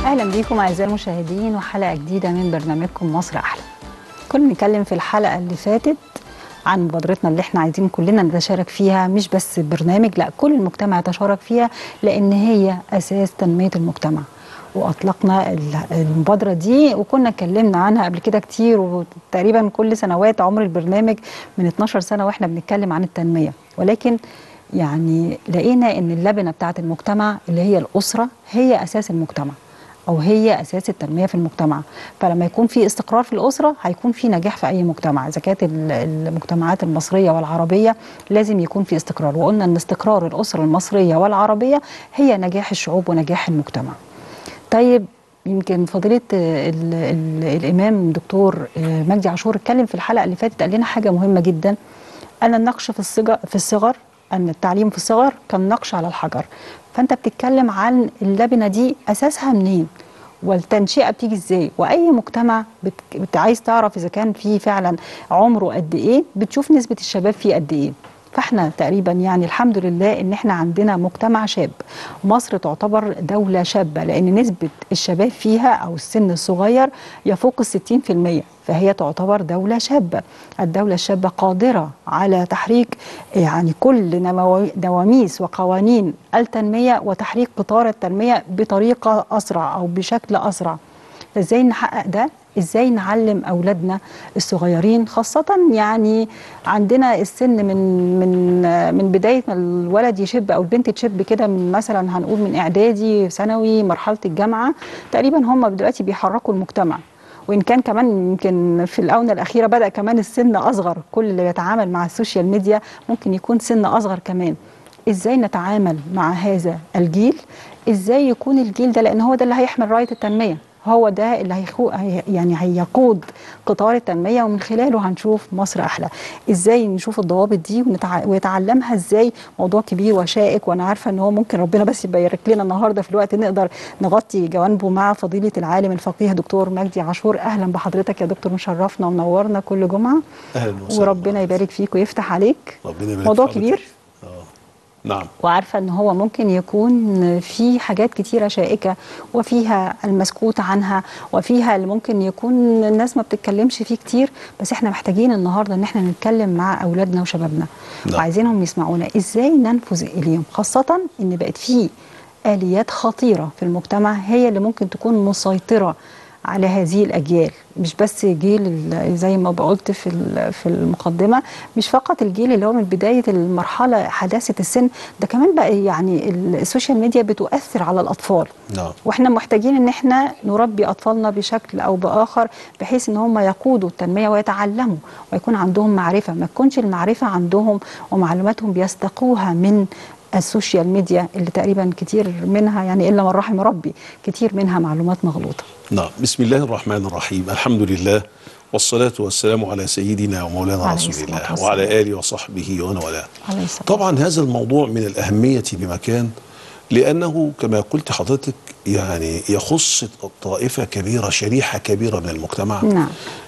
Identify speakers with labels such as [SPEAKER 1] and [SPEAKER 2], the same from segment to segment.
[SPEAKER 1] اهلا بيكم اعزائي المشاهدين وحلقه جديده من برنامجكم مصر احلى كنا بنتكلم في الحلقه اللي فاتت عن مبادرتنا اللي احنا عايزين كلنا نتشارك فيها مش بس برنامج لا كل المجتمع يتشارك فيها لان هي اساس تنميه المجتمع واطلقنا ال- المبادره دي وكنا اتكلمنا عنها قبل كده كتير وتقريبا كل سنوات عمر البرنامج من 12 سنه واحنا بنتكلم عن التنميه ولكن يعني لقينا ان اللبنه بتاعه المجتمع اللي هي الاسره هي اساس المجتمع او هي اساس التنميه في المجتمع فلما يكون في استقرار في الاسره هيكون في نجاح في اي مجتمع اذا كانت ال- المجتمعات المصريه والعربيه لازم يكون في استقرار وقلنا ان استقرار الاسره المصريه والعربيه هي نجاح الشعوب ونجاح المجتمع طيب يمكن فضيله ال ال الامام دكتور مجدي عاشور اتكلم في الحلقه اللي فاتت قال لنا حاجه مهمه جدا ان النقش في الصغر في الصغر ان التعليم في الصغر كالنقش على الحجر فانت بتتكلم عن اللبنه دي اساسها منين والتنشئه بتيجي ازاي واي مجتمع بت... بت... عايز تعرف اذا كان فيه فعلا عمره قد ايه بتشوف نسبه الشباب فيه قد ايه فاحنا تقريبا يعني الحمد لله ان احنا عندنا مجتمع شاب مصر تعتبر دولة شابة لان نسبة الشباب فيها او السن الصغير يفوق الستين في المية فهي تعتبر دولة شابة الدولة الشابة قادرة على تحريك يعني كل نمو- نواميس وقوانين التنمية وتحريك قطار التنمية بطريقة أسرع أو بشكل أسرع فازاي نحقق ده ازاي نعلم اولادنا الصغيرين خاصه يعني عندنا السن من من من بدايه ما الولد يشب او البنت تشب كده من مثلا هنقول من اعدادي ثانوي مرحله الجامعه تقريبا هم دلوقتي بيحركوا المجتمع وان كان كمان يمكن في الاونه الاخيره بدا كمان السن اصغر كل اللي بيتعامل مع السوشيال ميديا ممكن يكون سن اصغر كمان ازاي نتعامل مع هذا الجيل ازاي يكون الجيل ده لان هو ده اللي هيحمل رايه التنميه هو ده اللي هيخو هي يعني هيقود قطار التنميه ومن خلاله هنشوف مصر احلى ازاي نشوف الضوابط دي ونتع... ويتعلمها ازاي موضوع كبير وشائك وانا عارفه ان هو ممكن ربنا بس يبارك لنا النهارده في الوقت نقدر نغطي جوانبه مع فضيله العالم الفقيه دكتور مجدي عاشور اهلا بحضرتك يا دكتور مشرفنا ومنورنا كل جمعه
[SPEAKER 2] اهلا وسهلا
[SPEAKER 1] وربنا يبارك فيك ويفتح عليك
[SPEAKER 2] ربنا يبارك
[SPEAKER 1] موضوع
[SPEAKER 2] في حضرتك.
[SPEAKER 1] كبير
[SPEAKER 2] اه نعم
[SPEAKER 1] وعارفه ان هو ممكن يكون في حاجات كتيره شائكه وفيها المسكوت عنها وفيها اللي ممكن يكون الناس ما بتتكلمش فيه كتير بس احنا محتاجين النهارده ان احنا نتكلم مع اولادنا وشبابنا
[SPEAKER 2] نعم.
[SPEAKER 1] وعايزينهم يسمعونا ازاي ننفذ اليهم خاصه ان بقت في اليات خطيره في المجتمع هي اللي ممكن تكون مسيطره على هذه الاجيال مش بس جيل ال- زي ما قلت في ال- في المقدمه مش فقط الجيل اللي هو من بدايه المرحله حداثه السن ده كمان بقى يعني ال- السوشيال ميديا بتؤثر على الاطفال
[SPEAKER 2] نعم
[SPEAKER 1] واحنا محتاجين ان احنا نربي اطفالنا بشكل او باخر بحيث ان هم يقودوا التنميه ويتعلموا ويكون عندهم معرفه ما تكونش المعرفه عندهم ومعلوماتهم بيستقوها من السوشيال ميديا اللي تقريبا كتير منها يعني الا من رحم ربي كتير منها معلومات مغلوطه
[SPEAKER 2] نعم بسم الله الرحمن الرحيم الحمد لله والصلاة والسلام على سيدنا ومولانا
[SPEAKER 1] عليه
[SPEAKER 2] رسول
[SPEAKER 1] الصلاة
[SPEAKER 2] الله
[SPEAKER 1] والسلام.
[SPEAKER 2] وعلى آله وصحبه ومن والاه
[SPEAKER 1] عليه الصلاه
[SPEAKER 2] طبعا هذا الموضوع من الأهمية بمكان لأنه كما قلت حضرتك يعني يخص طائفة كبيرة شريحة كبيرة من المجتمع
[SPEAKER 1] نعم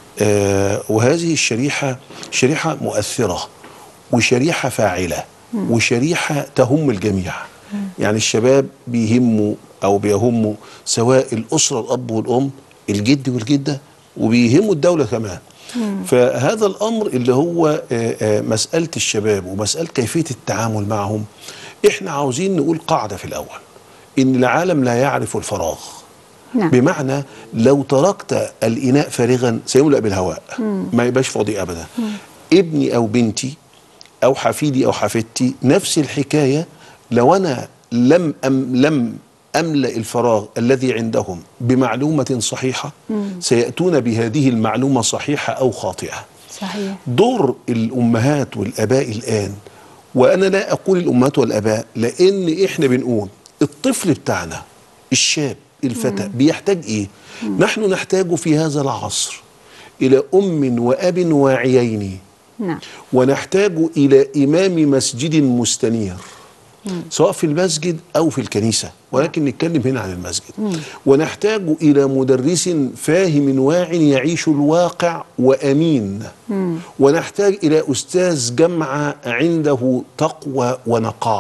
[SPEAKER 2] آه وهذه الشريحة شريحة مؤثرة وشريحة فاعلة وشريحة تهم الجميع يعني الشباب بيهموا أو بيهموا سواء الأسرة الأب والأم الجد والجدة وبيهموا الدولة كمان فهذا الأمر اللي هو آه، آه، مسألة الشباب ومسألة كيفية التعامل معهم احنا عاوزين نقول قاعدة في الأول إن العالم لا يعرف الفراغ
[SPEAKER 1] نعم
[SPEAKER 2] بمعنى لو تركت الإناء فارغا سيملأ بالهواء ما يبقاش فاضي أبدا ابني أو بنتي أو حفيدي أو حفيدتي نفس الحكاية لو أنا لم أم لم أملأ الفراغ الذي عندهم بمعلومة صحيحة سيأتون بهذه المعلومة صحيحة أو خاطئة
[SPEAKER 1] صحيح
[SPEAKER 2] دور الامهات والاباء الان وانا لا اقول الامهات والاباء لان احنا بنقول الطفل بتاعنا الشاب الفتى بيحتاج ايه نحن نحتاج في هذا العصر الى ام واب واعيين
[SPEAKER 1] نعم
[SPEAKER 2] ونحتاج الى امام مسجد مستنير سواء في المسجد او في الكنيسه ولكن نتكلم هنا عن المسجد ونحتاج الى مدرس فاهم واع يعيش الواقع وامين ونحتاج الى استاذ جامعه عنده تقوى ونقاء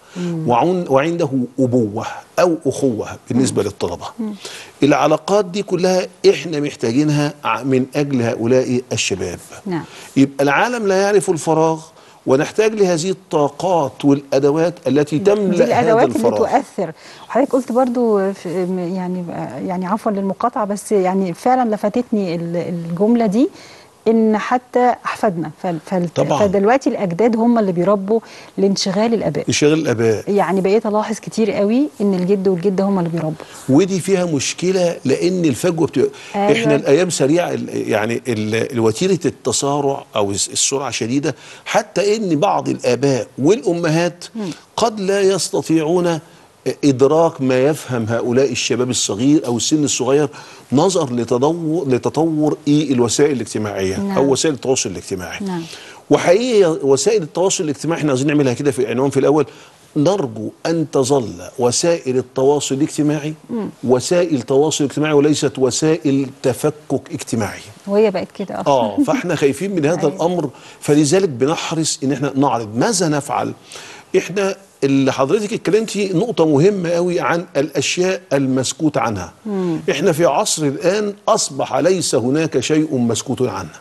[SPEAKER 2] وعن وعنده ابوه او اخوه بالنسبه للطلبه العلاقات دي كلها احنا محتاجينها ع- من اجل هؤلاء الشباب
[SPEAKER 1] نعم.
[SPEAKER 2] يبقى العالم لا يعرف الفراغ ونحتاج لهذه الطاقات والادوات التي
[SPEAKER 1] دي
[SPEAKER 2] تملا هذا
[SPEAKER 1] الادوات اللي
[SPEAKER 2] الفراغ
[SPEAKER 1] تؤثر وحضرتك قلت برضو في يعني يعني عفوا للمقاطعه بس يعني فعلا لفتتني ال- الجمله دي ان حتى احفادنا فال- فال-
[SPEAKER 2] طبعاً.
[SPEAKER 1] فدلوقتي الاجداد هم اللي بيربوا لانشغال الاباء
[SPEAKER 2] انشغال الاباء
[SPEAKER 1] يعني بقيت الاحظ كتير قوي ان الجد والجده هم اللي بيربوا
[SPEAKER 2] ودي فيها مشكله لان الفجوه بتبقى
[SPEAKER 1] أيوة.
[SPEAKER 2] احنا الايام سريعه ال- يعني ال- الوتيره التسارع او الس- السرعه شديده حتى ان بعض الاباء والامهات قد لا يستطيعون ادراك ما يفهم هؤلاء الشباب الصغير او السن الصغير نظر لتطور لتطور ايه الوسائل الاجتماعيه
[SPEAKER 1] نعم.
[SPEAKER 2] او وسائل التواصل الاجتماعي
[SPEAKER 1] نعم.
[SPEAKER 2] وحقيقي وسائل التواصل الاجتماعي احنا عايزين نعملها كده في عنوان في الاول نرجو ان تظل وسائل التواصل الاجتماعي وسائل تواصل اجتماعي وليست وسائل تفكك اجتماعي
[SPEAKER 1] وهي بقت كده اصلا
[SPEAKER 2] اه فاحنا خايفين من هذا
[SPEAKER 1] أيوة.
[SPEAKER 2] الامر فلذلك بنحرص ان احنا نعرض ماذا نفعل احنا اللي حضرتك اتكلمتي نقطة مهمة قوي عن الأشياء المسكوت عنها احنا في عصر الآن أصبح ليس هناك شيء مسكوت عنه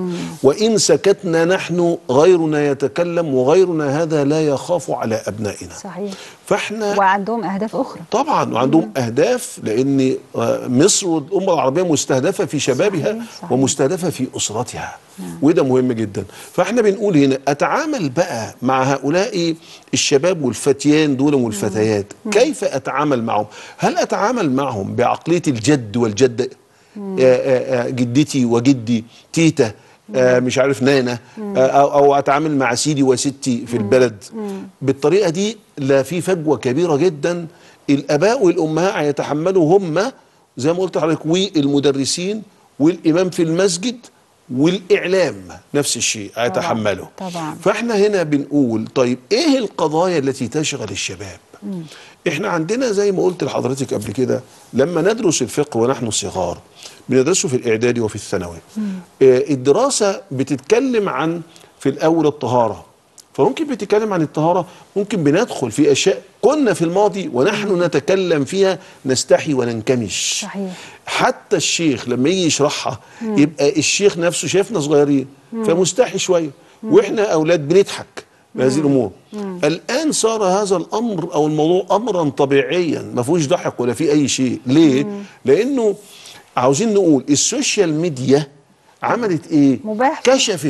[SPEAKER 2] وإن سكتنا نحن غيرنا يتكلم وغيرنا هذا لا يخاف على أبنائنا
[SPEAKER 1] صحيح
[SPEAKER 2] فاحنا
[SPEAKER 1] وعندهم اهداف اخرى
[SPEAKER 2] طبعا وعندهم اهداف لان آه، مصر والامه العربيه مستهدفه في شبابها
[SPEAKER 1] صحيح، صحيح.
[SPEAKER 2] ومستهدفه في اسرتها وده مهم جدا فاحنا بنقول هنا اتعامل بقى مع هؤلاء الشباب والفتيان دول والفتيات كيف اتعامل معهم هل اتعامل معهم بعقليه الجد والجده آه، آه، آه، جدتي وجدي تيتا آه مش عارف نانا آه أو, او اتعامل مع سيدي وستي في البلد بالطريقه دي لا في فجوه كبيره جدا الاباء والامهات هيتحملوا هم زي ما قلت لحضرتك والمدرسين والامام في المسجد والاعلام نفس الشيء هيتحملوا
[SPEAKER 1] طبعاً.
[SPEAKER 2] فاحنا هنا بنقول طيب ايه القضايا التي تشغل الشباب احنا عندنا زي ما قلت لحضرتك قبل كده لما ندرس الفقه ونحن صغار بندرسه في الاعدادي وفي الثانوي آه، الدراسه بتتكلم عن في الاول الطهاره فممكن بتتكلم عن الطهاره ممكن بندخل في اشياء كنا في الماضي ونحن نتكلم فيها نستحي وننكمش
[SPEAKER 1] صحيح.
[SPEAKER 2] حتى الشيخ لما يجي يشرحها يبقى الشيخ نفسه شايفنا صغيرين فمستحي شويه واحنا اولاد بنضحك بهذه الامور الان صار هذا الامر او الموضوع امرا طبيعيا ما فيهوش ضحك ولا فيه اي شيء ليه لانه عاوزين نقول السوشيال ميديا عملت ايه
[SPEAKER 1] مباح.
[SPEAKER 2] كشفت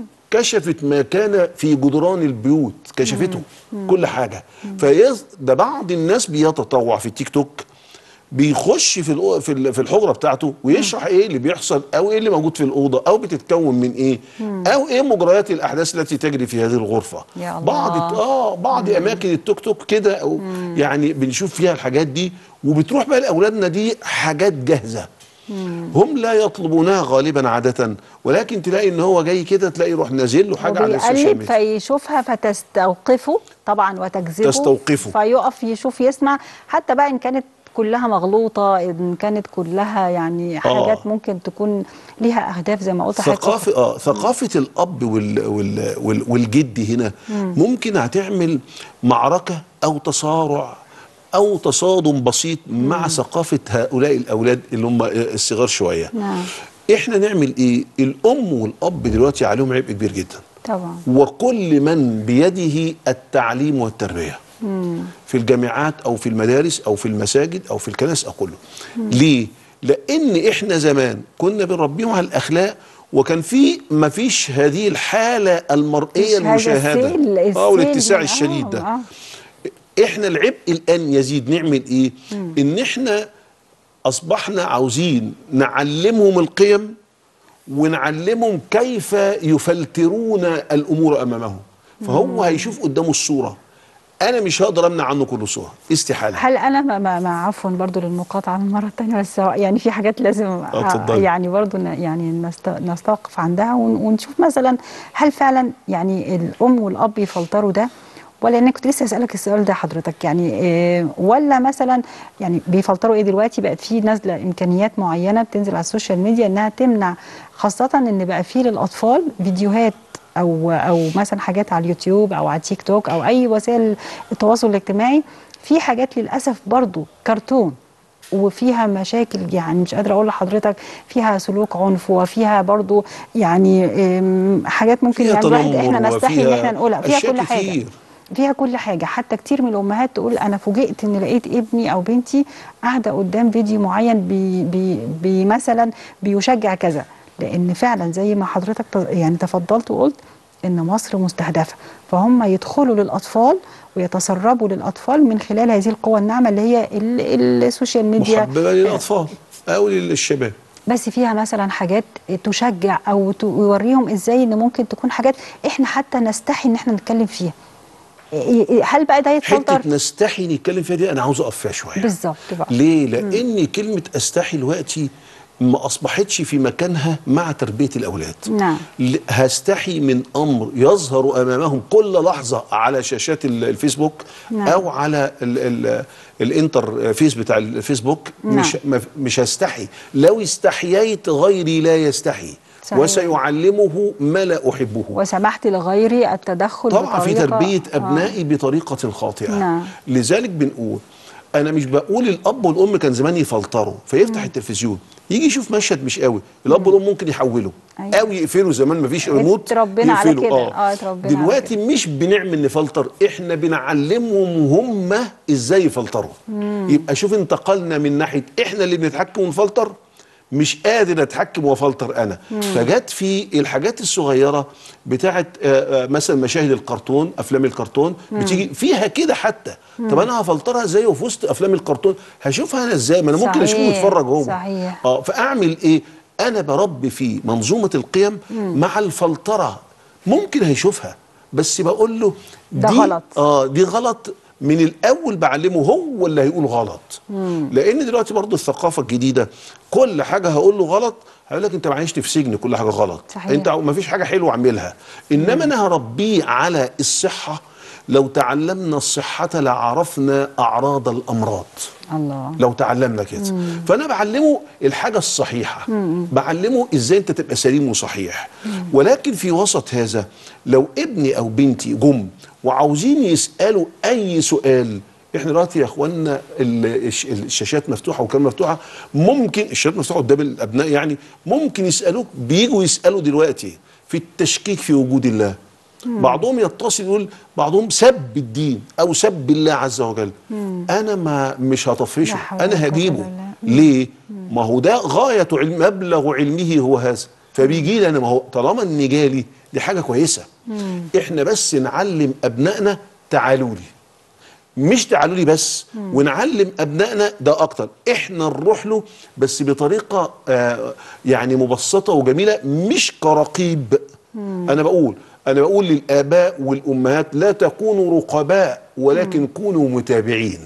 [SPEAKER 2] كشفت ما كان في جدران البيوت كشفته كل حاجه فيز ده بعض الناس بيتطوع في التيك توك بيخش في الأو- في ال- في الحجره بتاعته ويشرح ايه اللي بيحصل او ايه اللي موجود في الاوضه او بتتكون من ايه او ايه مجريات الاحداث التي تجري في هذه الغرفه
[SPEAKER 1] يا الله.
[SPEAKER 2] بعض اه بعض اماكن التوك توك كده او يعني بنشوف فيها الحاجات دي وبتروح بقى لاولادنا دي حاجات جاهزه هم لا يطلبونها غالبا عاده ولكن تلاقي ان هو جاي كده تلاقي يروح نازل له حاجه على السوشيال
[SPEAKER 1] وبيقلب
[SPEAKER 2] ميديا
[SPEAKER 1] فيشوفها فتستوقفه طبعا وتجذبه
[SPEAKER 2] تستوقفه.
[SPEAKER 1] فيقف يشوف يسمع حتى بقى ان كانت كلها مغلوطه ان كانت كلها يعني حاجات ممكن تكون ليها اهداف زي ما قلت حضرتك
[SPEAKER 2] ثقافة اه ثقافة الأب وال وال وال والجد هنا ممكن هتعمل معركة أو تصارع أو تصادم بسيط مع ثقافة هؤلاء الأولاد اللي هم الصغار شوية
[SPEAKER 1] نعم.
[SPEAKER 2] إحنا نعمل إيه؟ الأم والأب دلوقتي عليهم عبء كبير جدا
[SPEAKER 1] طبعا
[SPEAKER 2] وكل من بيده التعليم والتربية في الجامعات أو في المدارس أو في المساجد أو في الكنائس أو كله ليه؟ لأن إحنا زمان كنا بنربيهم على الأخلاق وكان في ما فيش هذه الحالة المرئية
[SPEAKER 1] مش هذا
[SPEAKER 2] المشاهدة
[SPEAKER 1] السيل-
[SPEAKER 2] اه
[SPEAKER 1] السيل
[SPEAKER 2] والاتساع
[SPEAKER 1] آه،
[SPEAKER 2] الشديد ده
[SPEAKER 1] آه.
[SPEAKER 2] احنا العبء الان يزيد نعمل ايه ان احنا اصبحنا عاوزين نعلمهم القيم ونعلمهم كيف يفلترون الامور امامهم فهو هيشوف قدامه الصوره انا مش هقدر امنع عنه كل صوره استحاله
[SPEAKER 1] هل انا ما, ما, ما عفوا برضو للمقاطعه المره الثانيه بس هو يعني في حاجات لازم
[SPEAKER 2] آه، اتفضلي.
[SPEAKER 1] يعني برضو ن- يعني نست- نستوقف عندها ون- ونشوف مثلا هل فعلا يعني الام والاب يفلتروا ده ولا انا كنت لسه اسالك السؤال ده حضرتك يعني إيه ولا مثلا يعني بيفلتروا ايه دلوقتي بقت في نازله امكانيات معينه بتنزل على السوشيال ميديا انها تمنع خاصه ان بقى في للاطفال فيديوهات او او مثلا حاجات على اليوتيوب او على تيك توك او اي وسائل التواصل الاجتماعي في حاجات للاسف برضو كرتون وفيها مشاكل يعني مش قادره اقول لحضرتك فيها سلوك عنف وفيها برضو يعني أم، حاجات ممكن
[SPEAKER 2] فيها
[SPEAKER 1] يعني الواحد
[SPEAKER 2] تنمر
[SPEAKER 1] احنا نستحي ان
[SPEAKER 2] وفيها
[SPEAKER 1] احنا نقولها فيها
[SPEAKER 2] أشياء
[SPEAKER 1] كل حاجه
[SPEAKER 2] كتير.
[SPEAKER 1] فيها كل حاجة حتى كتير من الأمهات تقول أنا فوجئت إن لقيت ابني أو بنتي قاعدة قدام فيديو معين بي بي بي مثلا بيشجع كذا لأن فعلا زي ما حضرتك ت- يعني تفضلت وقلت إن مصر مستهدفة فهم يدخلوا للأطفال ويتسربوا للأطفال من خلال هذه القوى الناعمة اللي هي ال- السوشيال ميديا
[SPEAKER 2] محببه للاطفال او للشباب
[SPEAKER 1] بس فيها مثلا حاجات تشجع او توريهم ازاي ان ممكن تكون حاجات احنا حتى نستحي ان احنا نتكلم فيها إيه- إيه- هل بقى ده يتفلتر
[SPEAKER 2] حته نستحي نتكلم فيها دي انا عاوز اقف فيها شويه
[SPEAKER 1] بالظبط بقى
[SPEAKER 2] ليه؟ لأن كلمة أستحي دلوقتي ما أصبحتش في مكانها مع تربية الأولاد
[SPEAKER 1] نعم.
[SPEAKER 2] ل- هستحي من أمر يظهر أمامهم كل لحظة على شاشات ال- الفيسبوك
[SPEAKER 1] نعم.
[SPEAKER 2] أو على ال ال الانتر فيس بتاع الفيسبوك
[SPEAKER 1] نعم.
[SPEAKER 2] مش ما- مش هستحي لو استحييت غيري لا يستحي
[SPEAKER 1] صحيح.
[SPEAKER 2] وسيعلمه ما لا أحبه
[SPEAKER 1] وسمحت لغيري التدخل
[SPEAKER 2] طبعا في
[SPEAKER 1] بطريقة-
[SPEAKER 2] تربيه
[SPEAKER 1] آه.
[SPEAKER 2] ابنائي بطريقه خاطئه
[SPEAKER 1] نعم.
[SPEAKER 2] لذلك بنقول انا مش بقول الاب والام كان زمان يفلتروا فيفتح التلفزيون يجي يشوف مشهد مش قوي الاب والام ممكن يحولوا
[SPEAKER 1] أيوة.
[SPEAKER 2] او يقفلوا زمان ما فيش ريموت
[SPEAKER 1] اتربينا على
[SPEAKER 2] يقفلوا.
[SPEAKER 1] كده. آه، اتربينا على
[SPEAKER 2] دلوقتي مش بنعمل نفلتر احنا بنعلمهم هم ازاي يفلتروا يبقى شوف انتقلنا من ناحيه احنا اللي بنتحكم ونفلتر مش قادر اتحكم وافلتر انا فجت في الحاجات الصغيره بتاعت آه، آه، مثلا مشاهد الكرتون افلام الكرتون بتيجي فيها كده حتى طب انا هفلترها ازاي وفي وسط افلام الكرتون هشوفها انا ازاي ما انا ممكن اشوفه
[SPEAKER 1] صحيح،
[SPEAKER 2] واتفرج هو
[SPEAKER 1] صحيح.
[SPEAKER 2] اه فاعمل ايه انا بربي في منظومه القيم مع الفلتره ممكن هيشوفها بس بقول له
[SPEAKER 1] ده
[SPEAKER 2] دي
[SPEAKER 1] غلط.
[SPEAKER 2] اه دي غلط من الاول بعلمه هو اللي هيقول غلط لان دلوقتي برضو الثقافه الجديده كل حاجه هقول له غلط هيقول لك انت معيشني في سجن كل حاجه غلط
[SPEAKER 1] صحيح.
[SPEAKER 2] انت ما فيش حاجه حلوه اعملها انما انا هربيه على الصحه لو تعلمنا الصحه لعرفنا اعراض الامراض
[SPEAKER 1] الله
[SPEAKER 2] لو تعلمنا كده فانا بعلمه الحاجه الصحيحه بعلمه ازاي انت تبقى سليم وصحيح ولكن في وسط هذا لو ابني او بنتي جم وعاوزين يسالوا اي سؤال احنا دلوقتي يا اخوانا ال- الش- الشاشات مفتوحه وكان مفتوحه ممكن الشاشات مفتوحه قدام الابناء يعني ممكن يسالوك بيجوا يسالوا دلوقتي في التشكيك في وجود الله بعضهم يتصل يقول بعضهم سب الدين او سب الله عز وجل انا ما مش هطفشه
[SPEAKER 1] لا حول ولا
[SPEAKER 2] انا
[SPEAKER 1] قوة
[SPEAKER 2] هجيبه
[SPEAKER 1] إلا
[SPEAKER 2] ليه ما هو ده غايه علم مبلغ علمه هو هذا فبيجي لي انا ما هو طالما ان جالي دي حاجه كويسه احنا بس نعلم ابنائنا تعالوا لي مش تعالوا لي بس ونعلم ابنائنا ده اكتر احنا نروح له بس بطريقه آه يعني مبسطه وجميله مش كرقيب انا بقول انا بقول للاباء والامهات لا تكونوا رقباء ولكن كونوا متابعين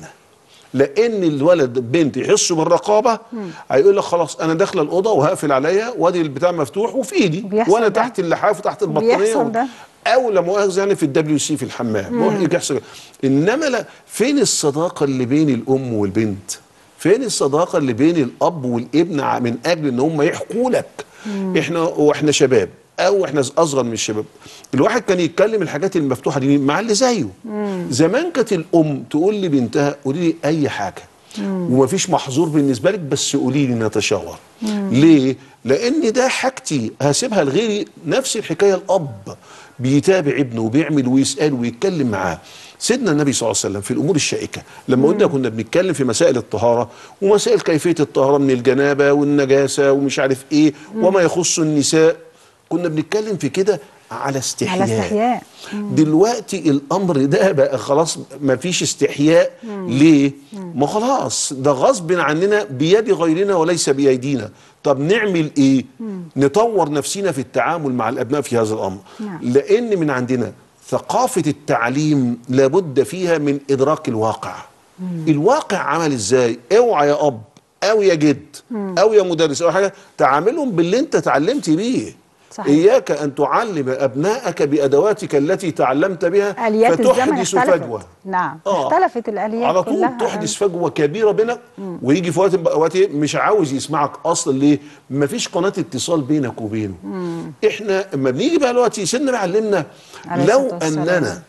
[SPEAKER 2] لان الولد البنت يحسوا بالرقابه هيقول لك خلاص انا داخله الاوضه وهقفل عليا وادي البتاع مفتوح وفي ايدي
[SPEAKER 1] وبيحصل
[SPEAKER 2] وانا
[SPEAKER 1] ده.
[SPEAKER 2] تحت اللحاف وتحت البطانيه
[SPEAKER 1] وبيحصل ده.
[SPEAKER 2] او لا مؤاخذه يعني في الدبليو سي في الحمام ممكن يحصل كده. انما لا فين الصداقه اللي بين الام والبنت فين الصداقه اللي بين الاب والابن ع- من اجل ان هم يحكوا لك احنا واحنا شباب او احنا اصغر من الشباب الواحد كان يتكلم الحاجات المفتوحه دي مع اللي زيه زمان كانت الام تقول لبنتها قولي لي اي حاجه ومفيش محظور بالنسبه لك بس قولي لي نتشاور ليه لان ده حاجتي هسيبها لغيري نفس الحكايه الاب بيتابع ابنه وبيعمل ويسال ويتكلم معاه سيدنا النبي صلى الله عليه وسلم في الامور الشائكه لما قلنا كنا بنتكلم في مسائل الطهاره ومسائل كيفيه الطهاره من الجنابه والنجاسه ومش عارف ايه وما يخص النساء كنا بنتكلم في كده على استحياء
[SPEAKER 1] على استحياء.
[SPEAKER 2] دلوقتي الامر ده بقى خلاص ما فيش استحياء ليه ما خلاص ده غصب عننا بيد غيرنا وليس بايدينا طب نعمل ايه نطور نفسنا في التعامل مع الابناء في هذا الامر
[SPEAKER 1] نعم.
[SPEAKER 2] لان من عندنا ثقافه التعليم لابد فيها من ادراك الواقع الواقع عمل ازاي اوعى يا اب او يا جد او يا مدرس او حاجه تعاملهم باللي انت اتعلمت بيه
[SPEAKER 1] صحيح.
[SPEAKER 2] اياك ان تعلم ابنائك بادواتك التي تعلمت بها
[SPEAKER 1] اليات الزمن
[SPEAKER 2] فتحدث
[SPEAKER 1] اختلفت
[SPEAKER 2] فجوه
[SPEAKER 1] نعم
[SPEAKER 2] آه.
[SPEAKER 1] اختلفت الاليات
[SPEAKER 2] على طول
[SPEAKER 1] كلها
[SPEAKER 2] تحدث فجوه كبيره بينك ويجي في وقت وقت إيه؟ مش عاوز يسمعك اصلا ليه؟ مفيش قناه اتصال بينك وبينه. احنا اما بنيجي بقى دلوقتي سيدنا بيعلمنا
[SPEAKER 1] عليه
[SPEAKER 2] لو
[SPEAKER 1] الصلاة والسلام.
[SPEAKER 2] اننا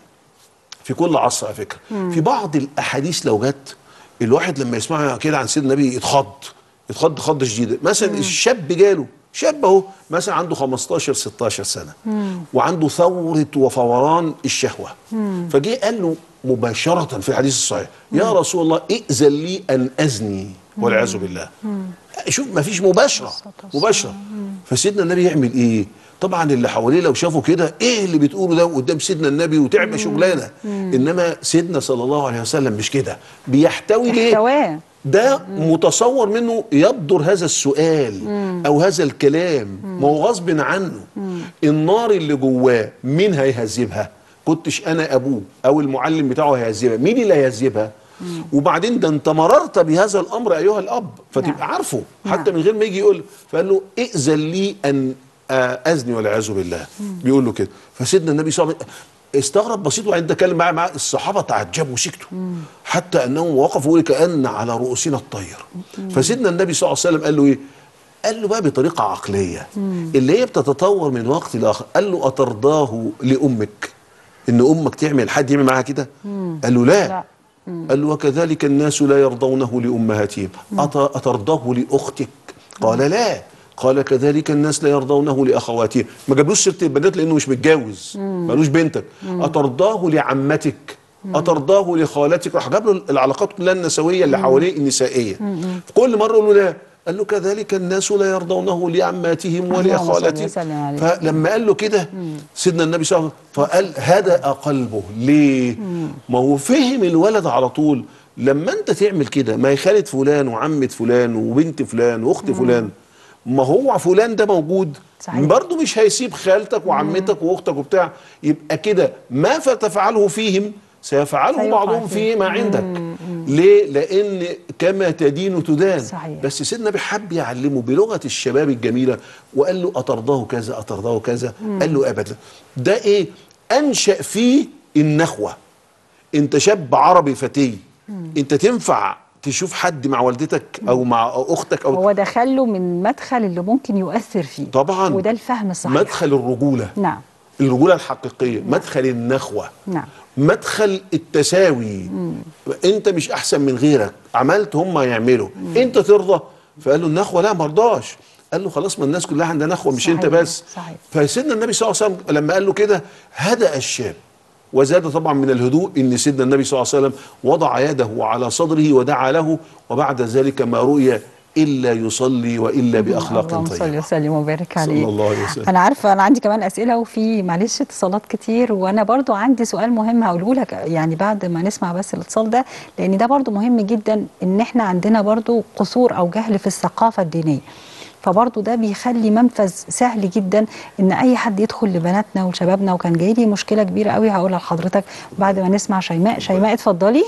[SPEAKER 2] في كل عصر على فكره في بعض الاحاديث لو جت الواحد لما يسمعها كده عن سيدنا النبي يتخض يتخض خضه شديده مثلا الشاب جاله شاب اهو مثلا عنده 15 16 سنه وعنده ثوره وفوران الشهوه فجه قال له مباشره في الحديث الصحيح يا رسول الله ائذن لي ان ازني والعياذ بالله شوف ما فيش مباشره مباشره فسيدنا النبي يعمل ايه طبعا اللي حواليه لو شافوا كده ايه اللي بتقوله ده قدام سيدنا النبي وتعمل شغلانه انما سيدنا صلى الله عليه وسلم مش كده بيحتوي ليه
[SPEAKER 1] احتواه
[SPEAKER 2] ده متصور منه يبدر هذا السؤال او هذا الكلام ما هو غصب عنه النار اللي جواه مين هيهذبها كنتش انا ابوه او المعلم بتاعه هيهذبها مين اللي هيهذبها وبعدين ده انت مررت بهذا الامر ايها الاب فتبقى
[SPEAKER 1] نعم.
[SPEAKER 2] عارفه حتى من غير ما يجي يقول فقال له ائذن لي ان آه، اذني والعياذ بالله بيقول له كده فسيدنا النبي صلى الله عليه وسلم استغرب بسيط وبعدين تكلم معاه معاه الصحابه تعجبوا وسكتوا حتى انهم وقفوا يقولوا كان على رؤوسنا الطير فسيدنا النبي صلى الله عليه وسلم قال له ايه؟ قال له بقى بطريقه عقليه اللي هي بتتطور من وقت لاخر قال له اترضاه لامك ان امك تعمل حد يعمل معاها كده؟ قال له لا,
[SPEAKER 1] لا.
[SPEAKER 2] قال له وكذلك الناس لا يرضونه لامهاتهم أت- اترضاه لاختك؟ قال لا قال كذلك الناس لا يرضونه لاخواتهم ما جابلوش سيره البنات لانه مش متجوز مالوش بنتك اترضاه لعمتك اترضاه لخالتك راح جاب له العلاقات كلها النسويه اللي حواليه النسائيه في كل مره يقول له لا قال له كذلك الناس لا يرضونه لعماتهم
[SPEAKER 1] اللهم صل
[SPEAKER 2] ولاخواتهم
[SPEAKER 1] وسلم عليه.
[SPEAKER 2] فلما قال له كده سيدنا النبي صلى الله عليه وسلم فقال هدأ قلبه ليه؟ ما هو فهم الولد على طول لما انت تعمل كده ما هي خالة فلان وعمة فلان وبنت فلان واخت فلان ما هو فلان ده موجود
[SPEAKER 1] صحيح.
[SPEAKER 2] برضه مش هيسيب خالتك وعمتك واختك وبتاع يبقى كده ما فتفعله فيهم سيفعله
[SPEAKER 1] سيقع
[SPEAKER 2] بعضهم
[SPEAKER 1] فيه.
[SPEAKER 2] فيما عندك ليه لان كما تدين تدان
[SPEAKER 1] صحيح.
[SPEAKER 2] بس سيدنا النبي حب يعلمه بلغه الشباب الجميله وقال له اترضاه كذا اترضاه كذا قال له ابدا ده ايه انشا فيه النخوه انت شاب عربي فتي انت تنفع تشوف حد مع والدتك او مع اختك او
[SPEAKER 1] هو دخله من مدخل اللي ممكن يؤثر فيه
[SPEAKER 2] طبعا
[SPEAKER 1] وده الفهم الصحيح
[SPEAKER 2] مدخل الرجوله
[SPEAKER 1] نعم
[SPEAKER 2] الرجوله الحقيقيه مدخل النخوه
[SPEAKER 1] نعم
[SPEAKER 2] مدخل التساوي انت مش احسن من غيرك عملت هم يعملوا انت ترضى فقال له النخوه لا مرضاش قال له خلاص ما الناس كلها عندها نخوه مش انت
[SPEAKER 1] صحيح،
[SPEAKER 2] بس
[SPEAKER 1] صحيح.
[SPEAKER 2] فسيدنا النبي صلى الله عليه وسلم لما قال له كده هدأ الشاب وزاد طبعا من الهدوء ان سيدنا النبي صلى الله عليه وسلم وضع يده على صدره ودعا له وبعد ذلك ما رؤي الا يصلي والا باخلاق
[SPEAKER 1] اللهم صل
[SPEAKER 2] طيبه
[SPEAKER 1] وسلم وبارك
[SPEAKER 2] صلى
[SPEAKER 1] عليه
[SPEAKER 2] الله عليه وسلم.
[SPEAKER 1] انا عارفه انا عندي كمان اسئله وفي معلش اتصالات كتير وانا برضو عندي سؤال مهم هقوله لك يعني بعد ما نسمع بس الاتصال ده لان ده برضو مهم جدا ان احنا عندنا برضو قصور او جهل في الثقافه الدينيه فبرضو ده بيخلي منفذ سهل جدا ان اي حد يدخل لبناتنا وشبابنا وكان جاي لي مشكله كبيره قوي هقولها لحضرتك بعد ما نسمع شيماء شيماء اتفضلي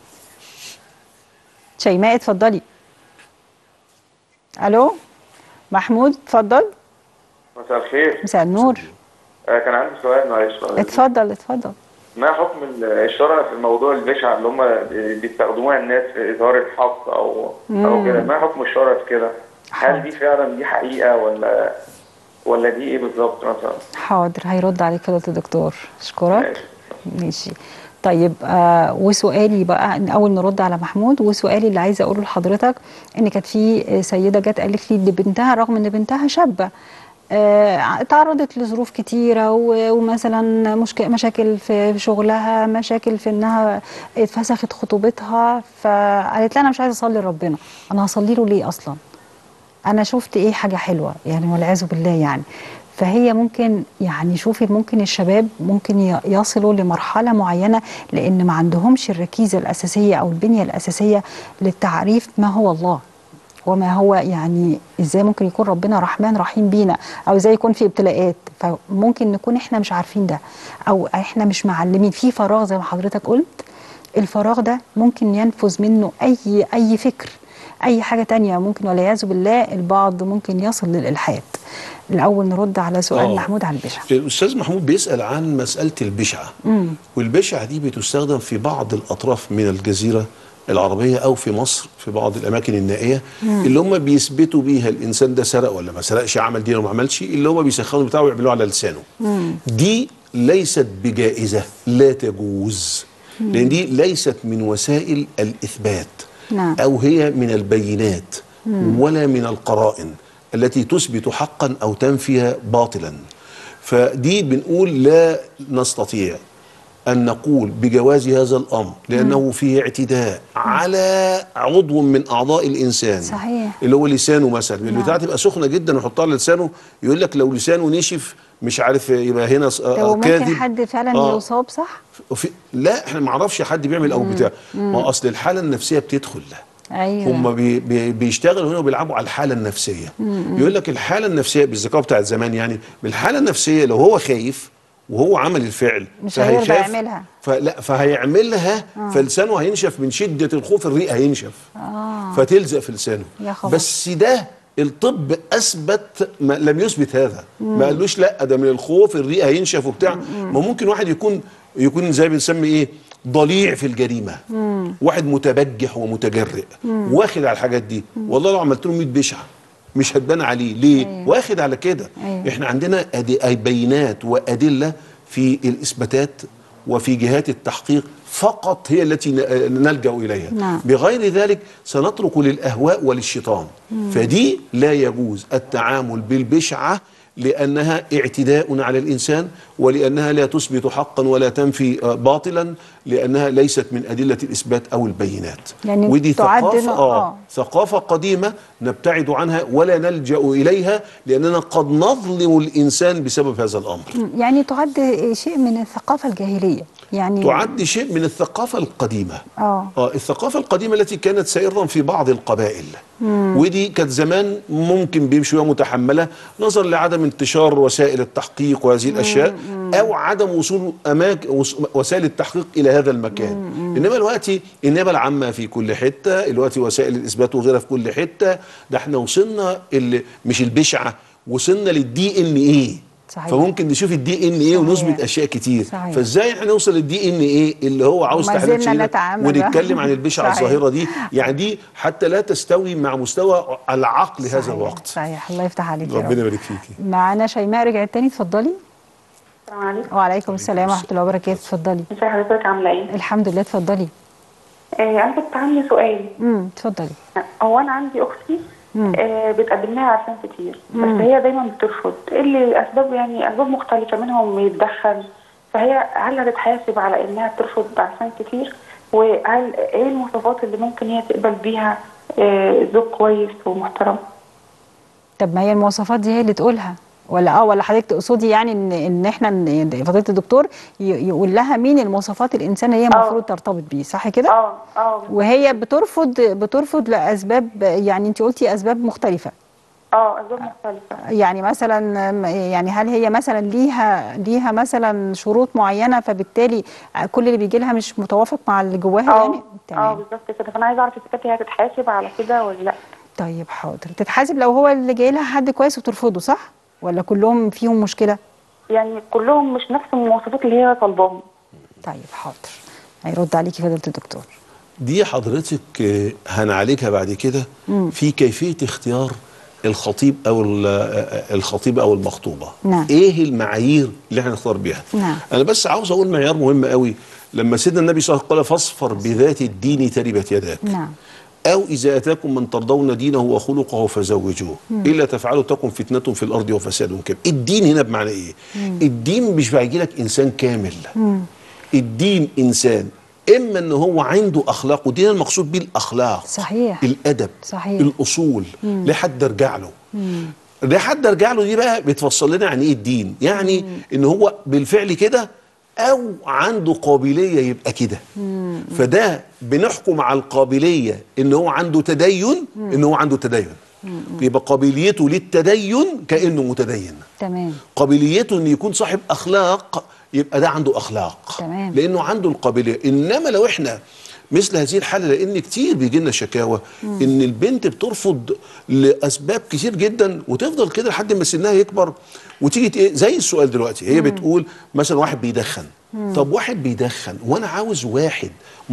[SPEAKER 1] شيماء اتفضلي الو محمود اتفضل
[SPEAKER 3] مساء الخير
[SPEAKER 1] مساء النور
[SPEAKER 3] آه، كان عندي سؤال معلش
[SPEAKER 1] اتفضل اتفضل
[SPEAKER 3] ما حكم الإشارة في الموضوع البشع اللي هم بيستخدموها الناس في إظهار الحق أو أو كده ما حكم الشرع في كده؟ هل دي فعلا دي حقيقة ولا ولا دي إيه بالظبط مثلا؟
[SPEAKER 1] حاضر هيرد عليك فضيله الدكتور اشكرك
[SPEAKER 3] ماشي.
[SPEAKER 1] ماشي طيب آه وسؤالي بقى إن اول نرد على محمود وسؤالي اللي عايزه اقوله لحضرتك ان كانت في سيده جت قالت لي ان بنتها رغم ان بنتها شابه آه، تعرضت لظروف كتيرة و- ومثلا مشك... مشاكل في في شغلها مشاكل في انها اتفسخت خطوبتها فقالت لي انا مش عايزه اصلي لربنا انا هصلي له ليه اصلا انا شفت ايه حاجه حلوه يعني والعياذ بالله يعني فهي ممكن يعني شوفي ممكن الشباب ممكن ي- يصلوا لمرحله معينه لان ما عندهمش الركيزه الاساسيه او البنيه الاساسيه للتعريف ما هو الله وما هو يعني ازاي ممكن يكون ربنا رحمن رحيم بينا او ازاي يكون في ابتلاءات فممكن نكون احنا مش عارفين ده او احنا مش معلمين في فراغ زي ما حضرتك قلت الفراغ ده ممكن ينفذ منه اي اي فكر اي حاجه تانية ممكن والعياذ بالله البعض ممكن يصل للالحاد الاول نرد على سؤال
[SPEAKER 2] آه.
[SPEAKER 1] محمود على البشع
[SPEAKER 2] الاستاذ محمود بيسال عن مساله البشعه والبشعه دي بتستخدم في بعض الاطراف من الجزيره العربيه او في مصر في بعض الاماكن النائيه اللي هم بيثبتوا بيها الانسان ده سرق ولا ما سرقش عمل دي ولا ما عملش اللي هم بيسخنوا بتاعه ويعملوه على لسانه دي ليست بجائزه لا تجوز لان دي ليست من وسائل الاثبات
[SPEAKER 1] نعم.
[SPEAKER 2] او هي من البينات ولا من القرائن التي تثبت حقا او تنفي باطلا فدي بنقول لا نستطيع ان نقول بجواز هذا الامر لانه فيه اعتداء على عضو من اعضاء الانسان
[SPEAKER 1] صحيح.
[SPEAKER 2] اللي هو لسانه مثلا
[SPEAKER 1] نعم.
[SPEAKER 2] البتاعه تبقى سخنه جدا ويحطها على لسانه يقول لك لو لسانه نشف مش عارف يبقى هنا س-
[SPEAKER 1] طب
[SPEAKER 2] آه،
[SPEAKER 1] وممكن
[SPEAKER 2] كاذب
[SPEAKER 1] حد فعلا
[SPEAKER 2] آه.
[SPEAKER 1] يصاب صح
[SPEAKER 2] وفي لا احنا ما نعرفش حد بيعمل او بتاع ما اصل الحاله النفسيه بتدخل
[SPEAKER 1] ايوه
[SPEAKER 2] هم بي بي بيشتغلوا هنا وبيلعبوا على الحاله النفسيه يقول لك الحاله النفسيه بالذكاء بتاعت زمان يعني بالحاله النفسيه لو هو خايف وهو عمل الفعل
[SPEAKER 1] مش هيرضى
[SPEAKER 2] فهيخاف،
[SPEAKER 1] يعملها.
[SPEAKER 2] فلا فهيعملها فلسانه هينشف من شده الخوف الرئه هينشف
[SPEAKER 1] آه.
[SPEAKER 2] فتلزق في لسانه
[SPEAKER 1] يا خبر.
[SPEAKER 2] بس ده الطب اثبت ما لم يثبت هذا ما قالوش لا ده من الخوف الرئه هينشف وبتاع ما ممكن واحد يكون يكون زي بنسمي ايه ضليع في الجريمه واحد متبجح ومتجرئ واخد على الحاجات دي والله لو عملت له 100 بشعه مش هتبان عليه ليه
[SPEAKER 1] أيوة.
[SPEAKER 2] واخد على كده
[SPEAKER 1] أيوة.
[SPEAKER 2] احنا عندنا أدي- أي بينات وادله في الاثباتات وفي جهات التحقيق فقط هي التي ن- نلجا اليها
[SPEAKER 1] نعم.
[SPEAKER 2] بغير ذلك سنترك للاهواء وللشيطان فدي لا يجوز التعامل بالبشعه لانها اعتداء على الانسان ولانها لا تثبت حقا ولا تنفي آه، باطلا لانها ليست من ادله الاثبات او البينات
[SPEAKER 1] يعني
[SPEAKER 2] ودي
[SPEAKER 1] تعد
[SPEAKER 2] ثقافه
[SPEAKER 1] ن-
[SPEAKER 2] آه
[SPEAKER 1] آه.
[SPEAKER 2] ثقافه قديمه نبتعد عنها ولا نلجا اليها لاننا قد نظلم الانسان بسبب هذا الامر
[SPEAKER 1] يعني تعد شيء من الثقافه الجاهليه يعني
[SPEAKER 2] تعد شيء من الثقافة القديمة
[SPEAKER 1] آه.
[SPEAKER 2] آه الثقافة القديمة التي كانت سائرة في بعض القبائل ودي كانت زمان ممكن بيمشوا متحملة نظرا لعدم انتشار وسائل التحقيق وهذه الأشياء أو عدم وصول أماكن وسائل التحقيق إلى هذا المكان إنما دلوقتي النيابة العامة في كل حتة دلوقتي وسائل الإثبات وغيرها في كل حتة ده احنا وصلنا اللي مش البشعة وصلنا للدي ان ايه
[SPEAKER 1] صحيح.
[SPEAKER 2] فممكن نشوف الدي ان ايه
[SPEAKER 1] صحيح.
[SPEAKER 2] ونثبت اشياء كتير
[SPEAKER 1] صحيح.
[SPEAKER 2] فازاي احنا نوصل للدي ان ايه اللي هو عاوز
[SPEAKER 1] وما
[SPEAKER 2] تحليل
[SPEAKER 1] زلنا
[SPEAKER 2] شديدة
[SPEAKER 1] نتعامل
[SPEAKER 2] ونتكلم عن البشعه
[SPEAKER 1] صحيح.
[SPEAKER 2] الظاهره دي يعني دي حتى لا تستوي مع مستوى العقل هذا
[SPEAKER 1] صحيح.
[SPEAKER 2] الوقت
[SPEAKER 1] صحيح الله يفتح عليك يا
[SPEAKER 2] ربنا
[SPEAKER 1] رب
[SPEAKER 2] يبارك فيكي
[SPEAKER 1] معانا شيماء رجعت تاني اتفضلي
[SPEAKER 4] السلام عليكم
[SPEAKER 1] وعليكم السلام ورحمه الله وبركاته اتفضلي
[SPEAKER 4] ازي حضرتك عامله ايه؟
[SPEAKER 1] الحمد لله اتفضلي
[SPEAKER 4] آه انا كنت عندي سؤال
[SPEAKER 1] امم اتفضلي
[SPEAKER 4] هو انا عندي اختي
[SPEAKER 1] مم.
[SPEAKER 4] آه بتقدم لها عرسان كتير بس هي دايما بترفض ايه اللي اسباب يعني اسباب مختلفه منهم يتدخل فهي هل هتتحاسب على انها ترفض عرسان كتير وهل ايه المواصفات اللي ممكن هي تقبل بيها آه زوج كويس ومحترم
[SPEAKER 1] طب ما هي المواصفات دي هي اللي تقولها ولا اه ولا حضرتك تقصدي يعني ان ان احنا ن- فضيله الدكتور ي- يقول لها مين المواصفات الانسان اللي هي المفروض ترتبط بيه صح كده؟
[SPEAKER 4] اه اه
[SPEAKER 1] وهي بترفض بترفض لاسباب يعني انت قلتي اسباب مختلفه
[SPEAKER 4] اه اسباب مختلفه
[SPEAKER 1] يعني مثلا يعني هل هي مثلا ليها ليها مثلا شروط معينه فبالتالي كل اللي بيجي لها مش متوافق مع اللي جواها
[SPEAKER 4] اه
[SPEAKER 1] يعني
[SPEAKER 4] اه
[SPEAKER 1] تمام
[SPEAKER 4] بالظبط كده فانا عايزه اعرف اذا كانت هي هتتحاسب على كده ولا لا
[SPEAKER 1] طيب حاضر تتحاسب لو هو اللي جاي لها حد كويس وترفضه صح ولا كلهم فيهم مشكله
[SPEAKER 4] يعني كلهم مش نفس المواصفات اللي هي طالباهم
[SPEAKER 1] طيب حاضر هيرد عليكي فضيله الدكتور
[SPEAKER 2] دي حضرتك آه، هنعالجها بعد كده في كيفيه اختيار الخطيب او ال- آه، الخطيبه او المخطوبه
[SPEAKER 1] نعم.
[SPEAKER 2] ايه المعايير اللي احنا نختار بيها
[SPEAKER 1] نعم.
[SPEAKER 2] انا بس عاوز اقول معيار مهم قوي لما سيدنا النبي صلى الله عليه وسلم قال فاصفر بذات الدين تربت يداك
[SPEAKER 1] نعم
[SPEAKER 2] أو إذا أتاكم من ترضون دينه وخلقه فزوجوه إلا تفعلوا تكن فتنة في الأرض وفساد كبير الدين هنا بمعنى إيه الدين مش بيجي لك إنسان كامل الدين إنسان إما أن هو عنده أخلاق ودين المقصود به الأخلاق
[SPEAKER 1] صحيح.
[SPEAKER 2] الأدب
[SPEAKER 1] صحيح.
[SPEAKER 2] الأصول لحد أرجع له لحد أرجع له دي بقى بتفصل لنا عن إيه الدين يعني إن هو بالفعل كده أو عنده قابلية يبقى كده فده بنحكم على القابلية إن هو عنده تدين إن هو عنده تدين يبقى قابليته للتدين كأنه متدين
[SPEAKER 1] تمام
[SPEAKER 2] قابليته إن يكون صاحب أخلاق يبقى ده عنده أخلاق
[SPEAKER 1] تمام.
[SPEAKER 2] لأنه عنده القابلية إنما لو إحنا مثل هذه الحاله لان كتير بيجي لنا شكاوى ان البنت بترفض لاسباب كتير جدا وتفضل كده لحد ما سنها يكبر وتيجي ت- ايه زي السؤال دلوقتي هي بتقول مثلا واحد بيدخن طب واحد بيدخن وانا عاوز واحد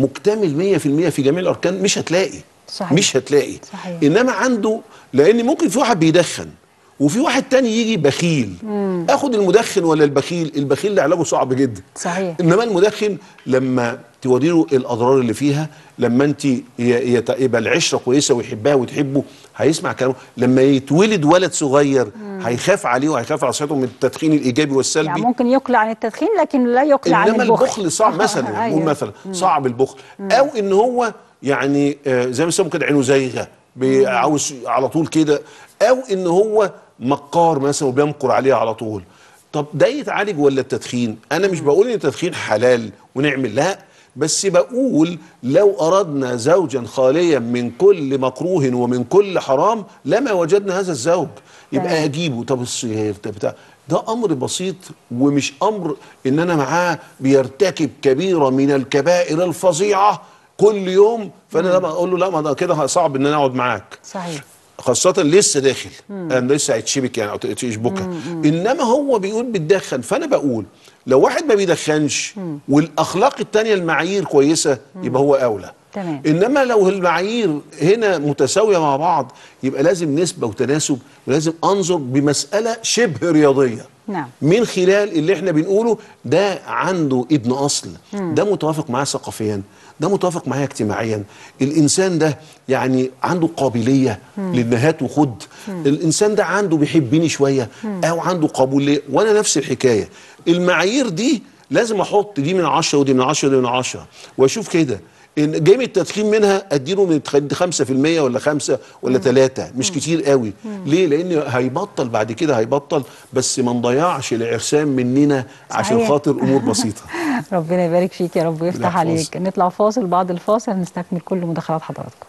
[SPEAKER 2] مكتمل 100% في جميع الاركان مش هتلاقي
[SPEAKER 1] صحيح.
[SPEAKER 2] مش هتلاقي
[SPEAKER 1] صحيح.
[SPEAKER 2] انما عنده لان ممكن في واحد بيدخن وفي واحد تاني يجي بخيل اخد المدخن ولا البخيل البخيل ده علاجه صعب جدا
[SPEAKER 1] صحيح.
[SPEAKER 2] انما المدخن لما توري له الاضرار اللي فيها لما انت ي- يت- يبقى العشره كويسه ويحبها وتحبه هيسمع كلامه لما يتولد ولد صغير هيخاف عليه وهيخاف على صحته من التدخين الايجابي والسلبي
[SPEAKER 1] يعني ممكن يقلع عن التدخين لكن لا يقلع عن
[SPEAKER 2] انما
[SPEAKER 1] البخل
[SPEAKER 2] البخل صعب مثلا نقول
[SPEAKER 1] أيوة.
[SPEAKER 2] مثلا صعب البخل او ان هو يعني آه، زي ما بيسموا كده عينه زايغه بي- عاوز على طول كده او ان هو مكار مثلا وبيمكر عليه على طول طب ده يتعالج ولا التدخين انا مش بقول ان التدخين حلال ونعمل لا بس بقول لو اردنا زوجا خاليا من كل مكروه ومن كل حرام لما وجدنا هذا الزوج يبقى
[SPEAKER 1] تمام.
[SPEAKER 2] اجيبه طب الصيام طب بتاع ده امر بسيط ومش امر ان انا معاه بيرتكب كبيره من الكبائر الفظيعه كل يوم فانا لما اقول له لا ما ده كده صعب ان انا اقعد معاك
[SPEAKER 1] صحيح
[SPEAKER 2] خاصة لسه داخل انا لسه هيتشبك يعني او تشبكها انما هو بيقول بتدخن فانا بقول لو واحد ما بيدخنش والاخلاق التانية المعايير كويسة يبقى هو اولى
[SPEAKER 1] تمام.
[SPEAKER 2] انما لو المعايير هنا متساويه مع بعض يبقى لازم نسبه وتناسب ولازم انظر بمساله شبه رياضيه
[SPEAKER 1] نعم.
[SPEAKER 2] من خلال اللي احنا بنقوله ده عنده ابن اصل ده متوافق معاه ثقافيا ده متوافق معايا اجتماعيا الانسان ده يعني عنده قابليه للنهات وخد الانسان ده عنده بيحبني شويه او عنده قبوليه وانا نفس الحكايه المعايير دي لازم احط دي من 10 ودي من 10 ودي من 10 واشوف كده ان جاي من التدخين منها اديله من 5% ولا 5 ولا 3 مش كتير قوي ليه لان هيبطل بعد كده هيبطل بس ما نضيعش العرسان مننا عشان
[SPEAKER 1] صحيح.
[SPEAKER 2] خاطر امور بسيطه
[SPEAKER 1] ربنا يبارك فيك يا رب ويفتح
[SPEAKER 2] يحفظك.
[SPEAKER 1] عليك نطلع فاصل بعد الفاصل نستكمل كل مداخلات حضراتكم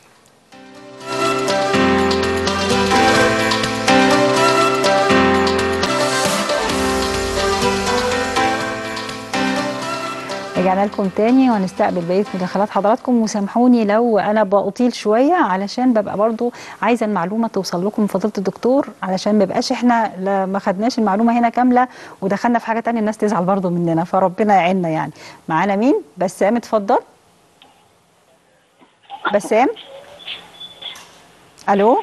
[SPEAKER 1] رجعنا لكم تاني وهنستقبل بقيه مداخلات حضراتكم وسامحوني لو انا بطيل شويه علشان ببقى برضو عايزه المعلومه توصل لكم من فضيله الدكتور علشان ما يبقاش احنا لا ما خدناش المعلومه هنا كامله ودخلنا في حاجه تانية الناس تزعل برضو مننا فربنا يعيننا يعني معانا مين بسام اتفضل بسام الو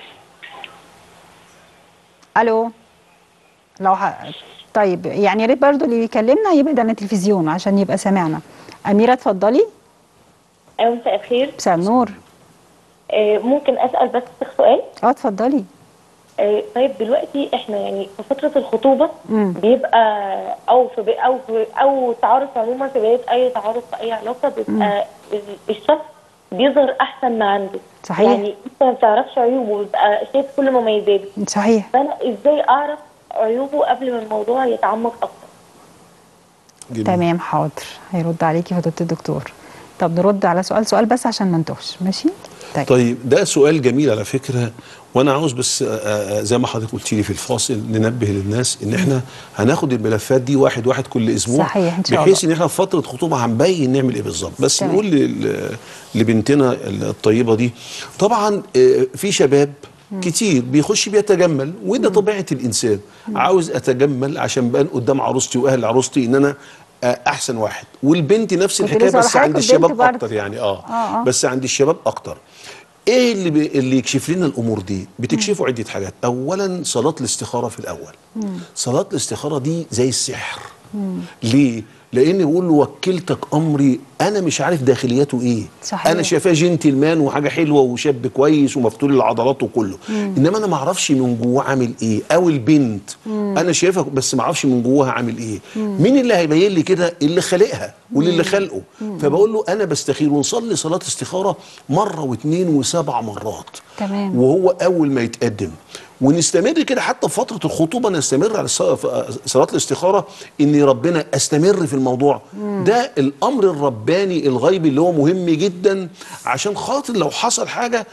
[SPEAKER 1] الو لو ح... طيب يعني يا ريت برضه اللي بيكلمنا يبعد عن التلفزيون عشان يبقى سامعنا أميرة اتفضلي
[SPEAKER 5] أيوة مساء الخير
[SPEAKER 1] مساء النور
[SPEAKER 5] آه، ممكن أسأل بس سؤال
[SPEAKER 1] اه اتفضلي
[SPEAKER 5] آه، طيب دلوقتي احنا يعني في فترة الخطوبة
[SPEAKER 1] مم.
[SPEAKER 5] بيبقى أو في بي أو في أو تعارف عموما في بداية أي تعارف في أي علاقة بيبقى ال- الشخص بيظهر أحسن ما عنده
[SPEAKER 1] صحيح.
[SPEAKER 5] يعني أنت ما بتعرفش عيوبه بيبقى شايف كل مميزاته
[SPEAKER 1] صحيح
[SPEAKER 5] فأنا إزاي أعرف عيوبه قبل ما الموضوع يتعمق أكتر
[SPEAKER 2] جميل.
[SPEAKER 1] تمام حاضر هيرد عليكي فضيلة الدكتور طب نرد على سؤال سؤال بس عشان ما نتوهش ماشي طيب,
[SPEAKER 2] طيب ده سؤال جميل على فكره وانا عاوز بس آه، آه، زي ما حضرتك قلت لي في الفاصل ننبه للناس ان احنا هناخد الملفات دي واحد واحد كل اسبوع
[SPEAKER 1] صحيح، إن شاء
[SPEAKER 2] بحيث
[SPEAKER 1] الله.
[SPEAKER 2] ان احنا في فتره خطوبه هنبين نعمل ايه بالظبط بس
[SPEAKER 1] تمام.
[SPEAKER 2] نقول لل- لبنتنا الطيبه دي طبعا آه، في شباب كتير بيخش بيتجمل وده طبيعه الانسان عاوز اتجمل عشان بان قدام عروستي واهل عروستي ان انا آه، احسن واحد والبنت نفس
[SPEAKER 1] كنت
[SPEAKER 2] الحكايه
[SPEAKER 1] لسه
[SPEAKER 2] بس
[SPEAKER 1] هقول
[SPEAKER 2] عند
[SPEAKER 1] لحضرتك
[SPEAKER 2] الشباب
[SPEAKER 1] البنت برضه.
[SPEAKER 2] اكتر يعني اه,
[SPEAKER 1] آه، آه.
[SPEAKER 2] بس عند الشباب اكتر ايه اللي بي اللي يكشف لنا الامور دي بتكشفوا عده حاجات اولا صلاه الاستخاره في الاول صلاه الاستخاره دي زي السحر ليه لان بيقول له وكلتك امري انا مش عارف داخلياته ايه
[SPEAKER 1] صحيح.
[SPEAKER 2] انا شايفاه جنتلمان وحاجه حلوه وشاب كويس ومفتول العضلات وكله انما انا ما اعرفش من جواه عامل ايه او البنت انا شايفها بس ما اعرفش من جواها عامل ايه مين اللي هيبين لي كده اللي خالقها واللي اللي خلقه فبقول له انا بستخير ونصلي صلاه استخاره مره واثنين وسبع مرات
[SPEAKER 1] تمام.
[SPEAKER 2] وهو اول ما يتقدم ونستمر كده حتى في فتره الخطوبه نستمر على الص- في صلاه الاستخاره ان ربنا استمر في الموضوع ده الامر الرباني الغيبي اللي هو مهم جدا عشان خاطر لو حصل حاجه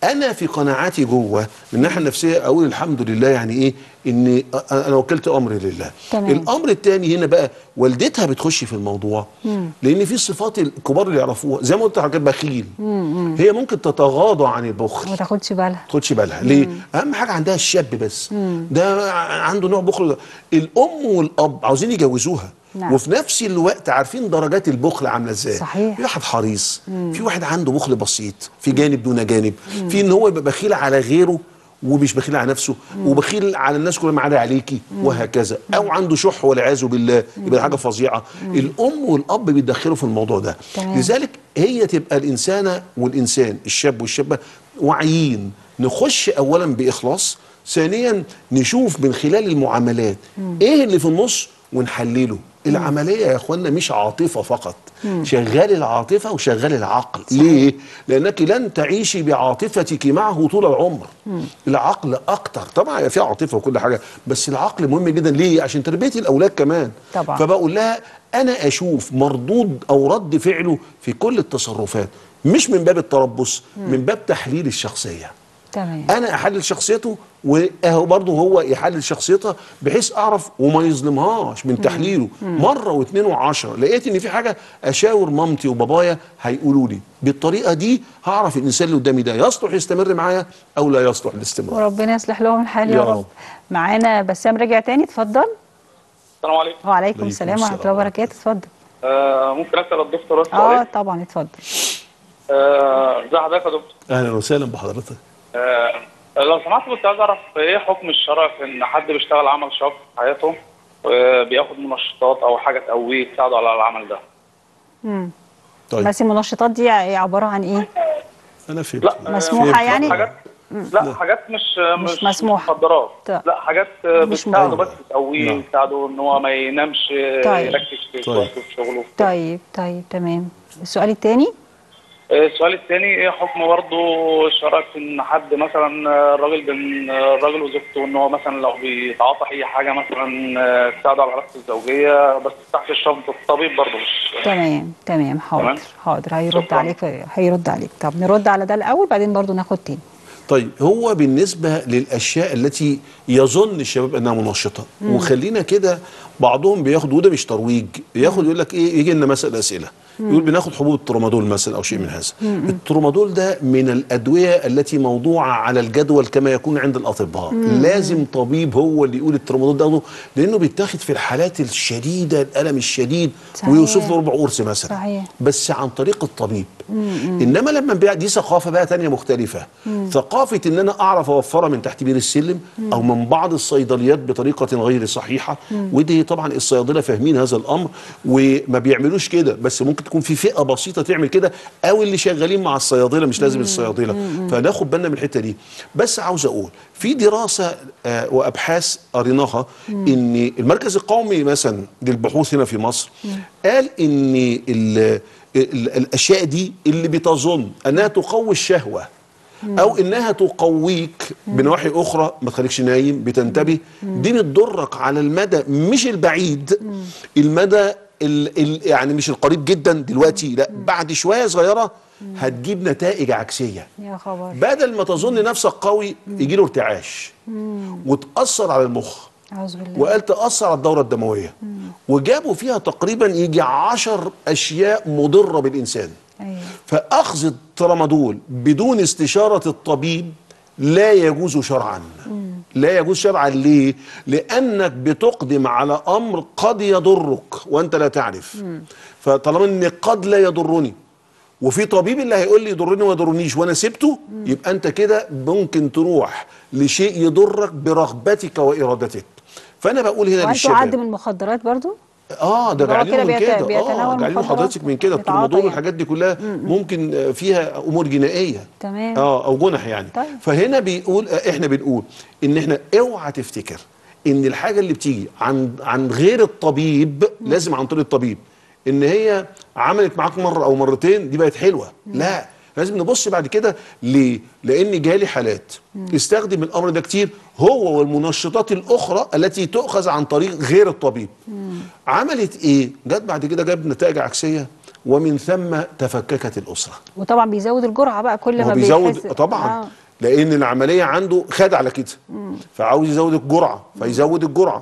[SPEAKER 2] انا في قناعاتي جوه من الناحيه النفسيه اقول الحمد لله يعني ايه ان انا وكلت امري لله
[SPEAKER 1] تمام.
[SPEAKER 2] الامر الثاني هنا بقى والدتها بتخش في الموضوع لان في صفات الكبار اللي يعرفوها زي ما قلت لحضرتك بخيل هي ممكن تتغاضى عن البخل
[SPEAKER 1] ما تاخدش بالها
[SPEAKER 2] تاخدش بالها ليه اهم حاجه عندها الشاب بس ده عنده نوع بخل ده. الام والاب عاوزين يجوزوها
[SPEAKER 1] نعم.
[SPEAKER 2] وفي نفس الوقت عارفين درجات البخل عامله ازاي
[SPEAKER 1] صحيح.
[SPEAKER 2] في واحد حريص في واحد عنده بخل بسيط في جانب دون جانب في ان هو يبقى بخيل على غيره ومش بخيل على نفسه وبخيل على الناس كلها ما عدا عليكي وهكذا او عنده شح والعياذ بالله يبقى حاجه فظيعه الام والاب بيتدخلوا في الموضوع ده
[SPEAKER 1] تمام.
[SPEAKER 2] لذلك هي تبقى الانسانه والانسان الشاب والشابه واعيين نخش اولا باخلاص ثانيا نشوف من خلال المعاملات ايه اللي في النص ونحلله العمليه يا اخوانا مش عاطفه فقط شغال العاطفه وشغال العقل ليه لانك لن تعيشي بعاطفتك معه طول العمر العقل اكتر طبعا في عاطفه وكل حاجه بس العقل مهم جدا ليه عشان تربيه الاولاد كمان
[SPEAKER 1] طبعا.
[SPEAKER 2] فبقول لها انا اشوف مردود او رد فعله في كل التصرفات مش من باب التربص من باب تحليل الشخصيه
[SPEAKER 1] تمام
[SPEAKER 2] انا احلل شخصيته واهو برضه هو يحلل شخصيتها بحيث اعرف وما يظلمهاش من تحليله مره واثنين وعشرة لقيت ان في حاجه اشاور مامتي وبابايا هيقولوا لي بالطريقه دي هعرف الانسان اللي قدامي ده يصلح يستمر معايا او لا يصلح للاستمرار
[SPEAKER 1] وربنا يصلح لهم الحال يا
[SPEAKER 2] يا
[SPEAKER 1] رب
[SPEAKER 2] رب.
[SPEAKER 1] معانا بسام رجع تاني اتفضل
[SPEAKER 6] السلام عليكم
[SPEAKER 1] وعليكم السلام ورحمه الله وبركاته اتفضل
[SPEAKER 6] آه ممكن اسال الدكتور بس
[SPEAKER 1] اه
[SPEAKER 6] سؤال
[SPEAKER 1] طبعا اتفضل
[SPEAKER 6] آه، ازي حضرتك يا دكتور
[SPEAKER 2] اهلا وسهلا بحضرتك
[SPEAKER 6] آه لو سمحت كنت عايز اعرف ايه حكم الشرع في ان حد بيشتغل عمل شاق في حياته وبياخد منشطات او حاجه تقويه تساعده على العمل ده
[SPEAKER 1] مم.
[SPEAKER 2] طيب
[SPEAKER 1] بس المنشطات دي عباره عن ايه
[SPEAKER 2] انا فهمت
[SPEAKER 6] لا آه،
[SPEAKER 1] مسموحة
[SPEAKER 2] فهمت.
[SPEAKER 1] يعني؟
[SPEAKER 6] حاجات لا حاجات مش
[SPEAKER 1] مش مسموحة.
[SPEAKER 6] مخدرات
[SPEAKER 1] طيب.
[SPEAKER 6] لا حاجات آه،
[SPEAKER 1] مش
[SPEAKER 6] بتساعده
[SPEAKER 2] مخدرات.
[SPEAKER 6] بس تقويه
[SPEAKER 2] نعم.
[SPEAKER 6] تساعده ان هو ما ينامش آه،
[SPEAKER 1] طيب.
[SPEAKER 6] يركز في
[SPEAKER 2] طيب.
[SPEAKER 6] كويس في شغله
[SPEAKER 1] طيب طيب تمام السؤال الثاني
[SPEAKER 6] آه، السؤال الثاني ايه حكم برضه الشرع في ان حد مثلا آه، الراجل بين آه، الراجل وزوجته ان هو مثلا لو بيتعاطى اي حاجه مثلا آه، تساعده على علاقته الزوجيه بس تحت الشرط الطبيب برضه مش
[SPEAKER 1] تمام تمام حاضر
[SPEAKER 6] تمام.
[SPEAKER 1] حاضر هيرد
[SPEAKER 6] شكراً.
[SPEAKER 1] عليك هيرد عليك طب نرد على ده الاول بعدين برضو ناخد تاني
[SPEAKER 2] طيب هو بالنسبة للأشياء التي يظن الشباب أنها منشطة وخلينا كده بعضهم بياخد وده مش ترويج ياخد يقول لك إيه يجي لنا مثلا أسئلة يقول بناخد حبوب الترامادول مثلا أو شيء من هذا الترامادول ده من الأدوية التي موضوعة على الجدول كما يكون عند الأطباء لازم طبيب هو اللي يقول الترامادول ده لأنه بيتاخد في الحالات الشديدة الألم الشديد
[SPEAKER 1] صحيح.
[SPEAKER 2] ويوصف له ربع قرص مثلا
[SPEAKER 1] صحيح.
[SPEAKER 2] بس عن طريق الطبيب انما لما نبيع دي ثقافه بقى تانية مختلفه ثقافه ان انا اعرف اوفرها من تحت بير السلم او من بعض الصيدليات بطريقه غير صحيحه ودي طبعا الصيادله فاهمين هذا الامر وما بيعملوش كده بس ممكن تكون في فئه بسيطه تعمل كده او اللي شغالين مع الصيادله مش لازم الصيادله فناخد بالنا من الحته دي بس عاوز اقول في دراسه آه وابحاث قريناها ان المركز القومي مثلا للبحوث هنا في مصر قال ان ال ال- الاشياء دي اللي بتظن انها تقوي الشهوه او انها تقويك بنواحي اخرى ما تخليكش نايم بتنتبه دي بتضرك على المدى مش البعيد المدى ال ال يعني مش القريب جدا دلوقتي لا بعد شويه صغيره هتجيب نتائج عكسيه
[SPEAKER 1] يا خبر
[SPEAKER 2] بدل ما تظن نفسك قوي يجي له ارتعاش وتاثر على المخ
[SPEAKER 1] اعوذ بالله
[SPEAKER 2] وقال تأثر على الدورة الدموية وجابوا فيها تقريبا يجي عشر أشياء مضرة بالإنسان
[SPEAKER 1] ايوه
[SPEAKER 2] فأخذ الترامادول بدون استشارة الطبيب لا يجوز شرعا لا يجوز شرعا ليه؟ لأنك بتقدم على أمر قد يضرك وأنت لا تعرف فطالما أن قد لا يضرني وفي طبيب اللي هيقول لي يضرني وما يضرنيش وانا سبته يبقى انت كده ممكن تروح لشيء يضرك برغبتك وارادتك فانا بقول هنا
[SPEAKER 1] وانتوا
[SPEAKER 2] للشباب
[SPEAKER 1] عد من المخدرات برضو
[SPEAKER 2] اه ده
[SPEAKER 1] هو كده
[SPEAKER 2] جعلينه من
[SPEAKER 1] بيت-
[SPEAKER 2] كده اه
[SPEAKER 1] بيتناول
[SPEAKER 2] جعلينه
[SPEAKER 1] مخدرات
[SPEAKER 2] حضرتك من كده
[SPEAKER 1] بيتعاطى
[SPEAKER 2] الترامادول
[SPEAKER 1] يعني.
[SPEAKER 2] والحاجات دي كلها ممكن آه، فيها امور جنائيه
[SPEAKER 1] تمام
[SPEAKER 2] اه او جنح يعني
[SPEAKER 1] طيب.
[SPEAKER 2] فهنا بيقول آه، احنا بنقول ان احنا اوعى تفتكر ان الحاجه اللي بتيجي عن عن غير الطبيب لازم عن طريق الطبيب ان هي عملت معاك مره او مرتين دي بقت حلوه لا لازم نبص بعد كده ليه لان جالي حالات استخدم الامر ده كتير هو والمنشطات الاخرى التي تؤخذ عن طريق غير الطبيب عملت ايه جت بعد كده جاب نتائج عكسيه ومن ثم تفككت الاسره
[SPEAKER 1] وطبعا بيزود الجرعه بقى كل
[SPEAKER 2] هو
[SPEAKER 1] ما
[SPEAKER 2] بيزود
[SPEAKER 1] بيحس-
[SPEAKER 2] طبعا
[SPEAKER 1] آه.
[SPEAKER 2] لان العمليه عنده خد على كده فعاوز يزود الجرعه فيزود الجرعه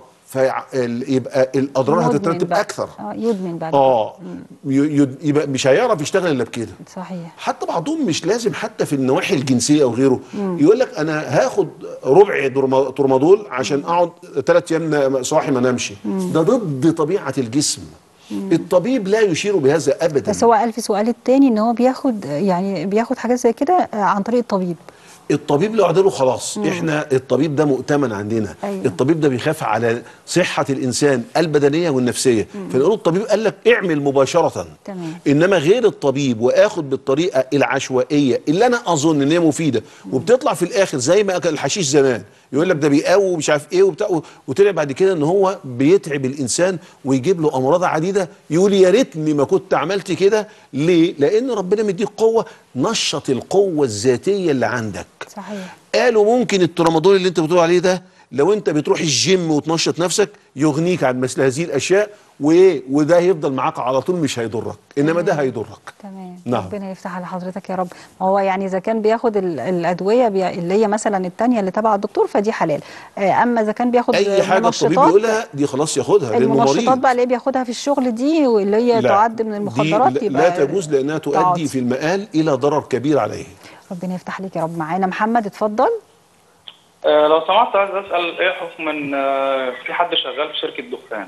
[SPEAKER 2] فيبقى الاضرار
[SPEAKER 1] مدمن
[SPEAKER 2] هتترتب
[SPEAKER 1] بقى.
[SPEAKER 2] اكثر
[SPEAKER 1] اه يدمن بعد
[SPEAKER 2] اه ي- ي- يبقى مش هيعرف يشتغل الا بكده
[SPEAKER 1] كده. صحيح
[SPEAKER 2] حتى بعضهم مش لازم حتى في النواحي الجنسيه او غيره يقول لك انا هاخد ربع درما- ترمادول عشان اقعد ثلاث ايام نا- صاحي ما نمشي ده ضد طبيعه الجسم الطبيب لا يشير بهذا ابدا
[SPEAKER 1] بس هو قال في سؤال التاني ان هو بياخد يعني بياخد حاجات زي كده آه، عن طريق الطبيب
[SPEAKER 2] الطبيب لو عدله خلاص احنا الطبيب ده مؤتمن عندنا
[SPEAKER 1] أيوة.
[SPEAKER 2] الطبيب ده بيخاف على صحه الانسان البدنيه والنفسيه فنقول الطبيب قال لك اعمل مباشره
[SPEAKER 1] تمام.
[SPEAKER 2] انما غير الطبيب واخد بالطريقه العشوائيه اللي انا اظن ان هي مفيده وبتطلع في الاخر زي ما كان الحشيش زمان يقول لك ده بيقوي ومش عارف ايه وبتاع وطلع بعد كده ان هو بيتعب الانسان ويجيب له امراض عديده يقول يا ريتني ما كنت عملت كده ليه؟ لان ربنا مديك قوه نشط القوه الذاتيه اللي عندك
[SPEAKER 1] صحيح
[SPEAKER 2] قالوا ممكن الترامادول اللي انت بتقول عليه ده لو انت بتروح الجيم وتنشط نفسك يغنيك عن مثل هذه الاشياء وايه وده هيفضل معاك على طول مش هيضرك انما ده هيضرك
[SPEAKER 1] تمام
[SPEAKER 2] نعم.
[SPEAKER 1] ربنا يفتح على حضرتك يا رب ما هو يعني اذا كان بياخد ال- الادويه بي... اللي هي مثلا التانية اللي تبع الدكتور فدي حلال آه، اما اذا كان بياخد
[SPEAKER 2] اي حاجه الطبيب
[SPEAKER 1] منشطات
[SPEAKER 2] يقولها دي خلاص ياخدها لانه
[SPEAKER 1] المنشطات
[SPEAKER 2] مريض
[SPEAKER 1] بقى اللي هي بياخدها في الشغل دي واللي هي
[SPEAKER 2] لا،
[SPEAKER 1] تعد من
[SPEAKER 2] دي
[SPEAKER 1] المخدرات
[SPEAKER 2] لا-
[SPEAKER 1] يبقى
[SPEAKER 2] لا تجوز لانها تؤدي
[SPEAKER 1] تعاطي.
[SPEAKER 2] في المآل الى ضرر كبير عليه
[SPEAKER 1] ربنا يفتح عليك يا رب معانا محمد اتفضل
[SPEAKER 6] آه، لو سمحت عايز اسال ايه حكم ان آه، في حد شغال في شركه دخان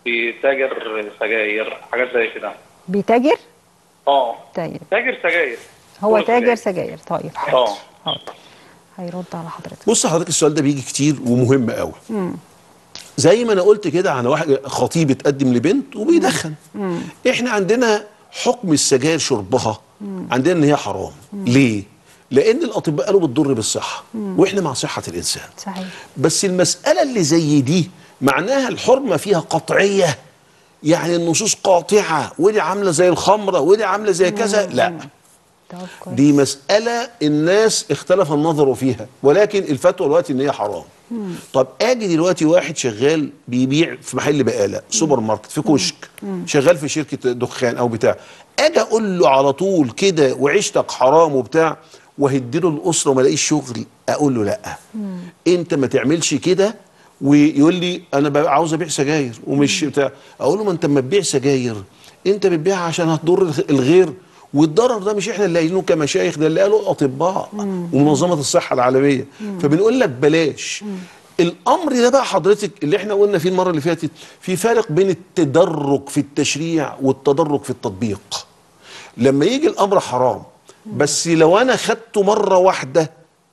[SPEAKER 6] بيتاجر سجاير حاجات زي كده
[SPEAKER 1] بيتاجر
[SPEAKER 6] اه
[SPEAKER 1] طيب
[SPEAKER 6] تاجر سجاير
[SPEAKER 1] هو
[SPEAKER 6] هو
[SPEAKER 1] تاجر
[SPEAKER 6] سجاير.
[SPEAKER 1] سجاير طيب
[SPEAKER 6] اه
[SPEAKER 1] حاضر حاضر هيرد على حضرتك
[SPEAKER 2] بص حضرتك السؤال ده بيجي كتير ومهم قوي زي ما انا قلت كده عن واحد خطيب اتقدم لبنت وبيدخن احنا عندنا حكم السجاير شربها عندنا ان هي حرام ليه لان الاطباء قالوا بتضر بالصحه واحنا مع صحه الانسان
[SPEAKER 1] صحيح
[SPEAKER 2] بس المساله اللي زي دي معناها الحرمه فيها قطعيه يعني النصوص قاطعه ودي عامله زي الخمره ودي عامله زي كذا لا
[SPEAKER 1] طب كويس
[SPEAKER 2] دي مسألة الناس اختلف النظر فيها ولكن الفتوى دلوقتي ان هي حرام طب اجي دلوقتي واحد شغال بيبيع في محل بقالة سوبر ماركت في كشك شغال في شركة دخان او بتاع اجي اقول له على طول كده وعيشتك حرام وبتاع وهديله الاسره وما الاقيش شغل اقول له لا انت ما تعملش كده ويقول لي انا بقى عاوز ابيع سجاير ومش بتاع اقول له ما انت اما تبيع سجاير انت بتبيعها عشان هتضر الغير والضرر ده مش احنا اللي قايلينه كمشايخ ده اللي قالوا الاطباء ومنظمه الصحه العالميه فبنقول لك بلاش الامر ده بقى حضرتك اللي احنا قلنا فيه المره اللي فاتت في فرق بين التدرج في التشريع والتدرج في التطبيق لما يجي الامر حرام بس لو انا خدته مره واحده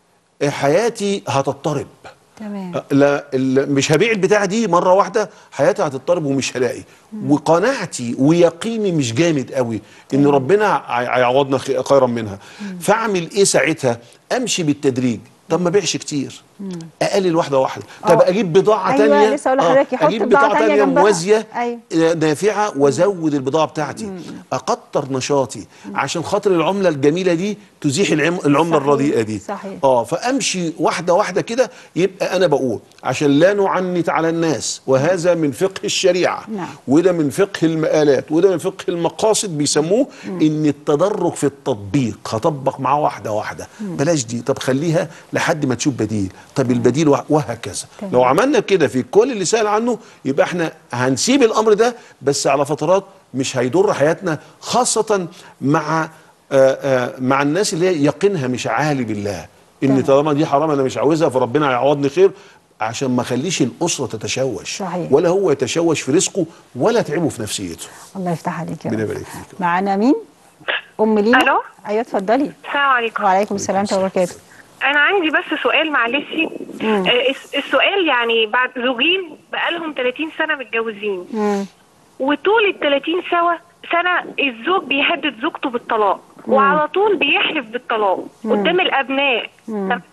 [SPEAKER 2] حياتي هتضطرب
[SPEAKER 1] تمام
[SPEAKER 2] لا ال- مش هبيع البتاعه دي مره واحده حياتي هتضطرب ومش هلاقي وقناعتي ويقيني مش جامد قوي ان ربنا هي- هيعوضنا خ- خيرا منها فاعمل ايه ساعتها امشي بالتدريج طب ما بيعش كتير اقلل واحده واحده طب
[SPEAKER 1] آه.
[SPEAKER 2] اجيب بضاعه
[SPEAKER 1] أيوة،
[SPEAKER 2] تانية
[SPEAKER 1] لسه أقول لحضرتك يحط
[SPEAKER 2] اجيب
[SPEAKER 1] بضاعة
[SPEAKER 2] بضاعه
[SPEAKER 1] تانية
[SPEAKER 2] تانية
[SPEAKER 1] جنبها.
[SPEAKER 2] موازيه
[SPEAKER 1] أيوة.
[SPEAKER 2] آه، نافعه وازود البضاعه بتاعتي اكتر نشاطي عشان خاطر العمله الجميله دي تزيح العم- العمله
[SPEAKER 1] صحيح،
[SPEAKER 2] الرديئه دي
[SPEAKER 1] صحيح.
[SPEAKER 2] اه فامشي واحده واحده كده يبقى انا بقول عشان لا نعنت على الناس وهذا من فقه الشريعه
[SPEAKER 1] نعم.
[SPEAKER 2] وده من فقه المآلات وده من فقه المقاصد بيسموه ان التدرج في التطبيق هطبق معاه واحده واحده بلاش دي طب خليها لحد ما تشوف بديل طب البديل وه- وهكذا
[SPEAKER 1] تمام.
[SPEAKER 2] لو عملنا كده في كل اللي سأل عنه يبقى احنا هنسيب الامر ده بس على فترات مش هيضر حياتنا خاصه مع آآ آآ مع الناس اللي هي يقينها مش عالي بالله ان
[SPEAKER 1] تمام.
[SPEAKER 2] طالما دي حرام انا مش عاوزها فربنا هيعوضني خير عشان ما اخليش الاسره تتشوش
[SPEAKER 1] صحيح.
[SPEAKER 2] ولا هو يتشوش في رزقه ولا تعبه في نفسيته
[SPEAKER 1] الله يفتح عليك يا
[SPEAKER 2] ربنا
[SPEAKER 1] رب
[SPEAKER 2] يبارك فيك
[SPEAKER 1] معانا مين ام لينا
[SPEAKER 7] ألو؟
[SPEAKER 1] ايوه اتفضلي
[SPEAKER 7] السلام عليكم
[SPEAKER 1] وعليكم السلام ورحمه الله وبركاته
[SPEAKER 7] انا عندي بس سؤال معلش آه، الس- السؤال يعني بعد زوجين بقالهم 30 سنه متجوزين
[SPEAKER 1] مم.
[SPEAKER 7] وطول ال 30 سوا سنه الزوج بيهدد زوجته بالطلاق وعلى طول بيحلف بالطلاق قدام الابناء طب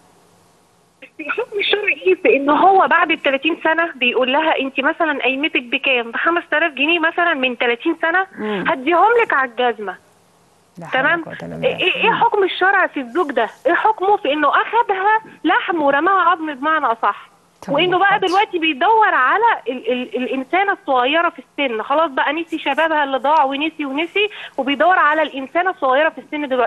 [SPEAKER 7] الحكم الشرعي ايه في ان هو بعد ال 30 سنه بيقول لها انت مثلا قيمتك بكام؟ ب 5000 جنيه مثلا من 30 سنه هديهم لك على الجزمه
[SPEAKER 1] لا حول
[SPEAKER 7] تمام
[SPEAKER 1] ولا قوة إلا بالله.
[SPEAKER 7] ايه ايه حكم الشرع في الزوج ده ايه حكمه في انه اخدها لحم ورماها عظم بمعنى اصح
[SPEAKER 1] طب
[SPEAKER 7] وانه بقى
[SPEAKER 1] حاضر.
[SPEAKER 7] دلوقتي بيدور على ال ال الانسانه الصغيره في السن خلاص بقى نسي شبابها اللي ضاع ونسي ونسي وبيدور على الانسانه الصغيره في السن دلوقتي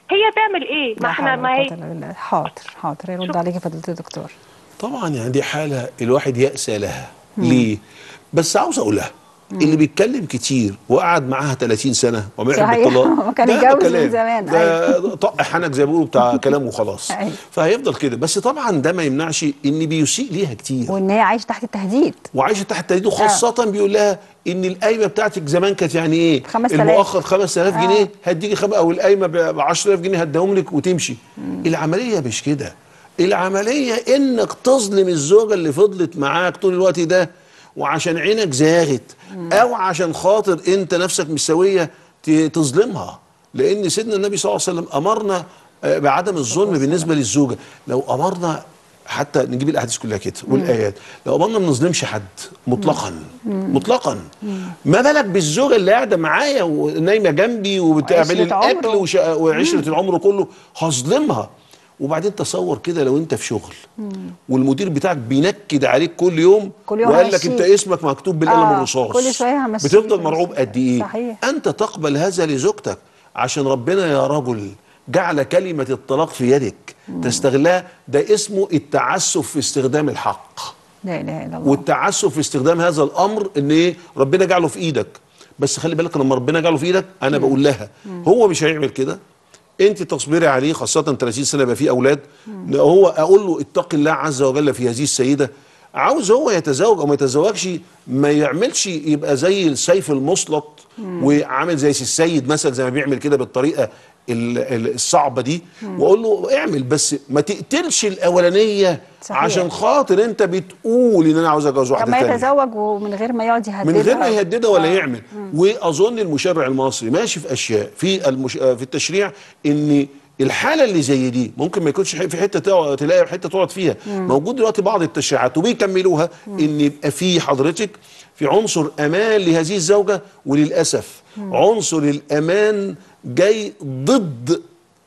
[SPEAKER 7] هي تعمل ايه ما
[SPEAKER 1] لا
[SPEAKER 7] احنا
[SPEAKER 1] حول
[SPEAKER 7] ما
[SPEAKER 1] ولا
[SPEAKER 7] هي
[SPEAKER 1] قوة إلا بالله. حاضر حاضر يرد عليكي فضيله الدكتور
[SPEAKER 2] طبعا يعني دي حاله الواحد يأسى لها ليه بس عاوز اقولها اللي بيتكلم كتير وقعد معاها 30 سنه وما يحب
[SPEAKER 1] صحيح.
[SPEAKER 2] الطلاق
[SPEAKER 1] كان
[SPEAKER 2] ده
[SPEAKER 1] يتجوز من
[SPEAKER 2] كلام.
[SPEAKER 1] زمان.
[SPEAKER 2] ده طق حنك زي ما بيقولوا بتاع كلام وخلاص
[SPEAKER 1] أيوة.
[SPEAKER 2] فهيفضل كده بس طبعا ده ما يمنعش ان بيسيء ليها كتير
[SPEAKER 1] وان هي عايشه تحت التهديد
[SPEAKER 2] وعايشه تحت تهديد خاصة بيقول لها ان القايمة بتاعتك زمان كانت يعني ايه؟
[SPEAKER 1] 5000.
[SPEAKER 2] المؤخر 5000
[SPEAKER 1] آه.
[SPEAKER 2] جنيه هتديكي خم... او القايمة ب 10000 جنيه هديهم لك وتمشي. العملية مش كده. العملية انك تظلم الزوجة اللي فضلت معاك طول الوقت ده وعشان عينك زاغت او عشان خاطر انت نفسك مش سوية ت- تظلمها لان سيدنا النبي صلى الله عليه وسلم امرنا آه، بعدم الظلم بالنسبة للزوجة لو امرنا حتى نجيب الاحاديث كلها كده والايات لو امرنا ما نظلمش حد مطلقا مطلقا ما بالك بالزوجه اللي قاعده معايا ونايمه جنبي وبتعمل
[SPEAKER 1] وعشرة عمره.
[SPEAKER 2] الاكل وش- وعشره العمر كله هظلمها وبعدين تصور كده لو انت في شغل والمدير بتاعك بينكد عليك كل يوم
[SPEAKER 1] كل يوم
[SPEAKER 2] وقال لك
[SPEAKER 1] همشيك.
[SPEAKER 2] انت اسمك مكتوب بالقلم
[SPEAKER 1] آه،
[SPEAKER 2] الرصاص
[SPEAKER 1] كل شوية همشيك.
[SPEAKER 2] بتفضل مرعوب قد ايه
[SPEAKER 1] صحيح.
[SPEAKER 2] انت تقبل هذا لزوجتك عشان ربنا يا رجل جعل كلمة الطلاق في يدك تستغلها ده اسمه التعسف في استخدام الحق
[SPEAKER 1] لا اله الا الله
[SPEAKER 2] والتعسف في استخدام هذا الامر ان ايه ربنا جعله في ايدك بس خلي بالك لما ربنا جعله في ايدك انا بقول لها هو مش هيعمل كده انت تصبري عليه خاصه 30 سنه يبقى فيه اولاد هو اقول له اتق الله عز وجل في هذه السيده عاوز هو يتزوج او ما يتزوجش ما يعملش يبقى زي السيف المسلط وعامل زي السيد مثلا زي ما بيعمل كده بالطريقه ال- ال- الصعبه دي واقول له اعمل بس ما تقتلش الاولانيه
[SPEAKER 1] صحيح.
[SPEAKER 2] عشان خاطر انت بتقول ان انا عاوز اتجوز واحده
[SPEAKER 1] لما
[SPEAKER 2] تانية
[SPEAKER 1] يتزوج ومن غير ما يقعد يهددها
[SPEAKER 2] من غير ما يهددها ولا يعمل واظن المشرع المصري ماشي في اشياء في المش... في التشريع ان الحاله اللي زي دي ممكن ما يكونش في حته تقعد- تلاقي حته تقعد فيها موجود دلوقتي بعض التشريعات وبيكملوها ان يبقى في حضرتك في عنصر امان لهذه الزوجه وللاسف عنصر الامان جاي ضد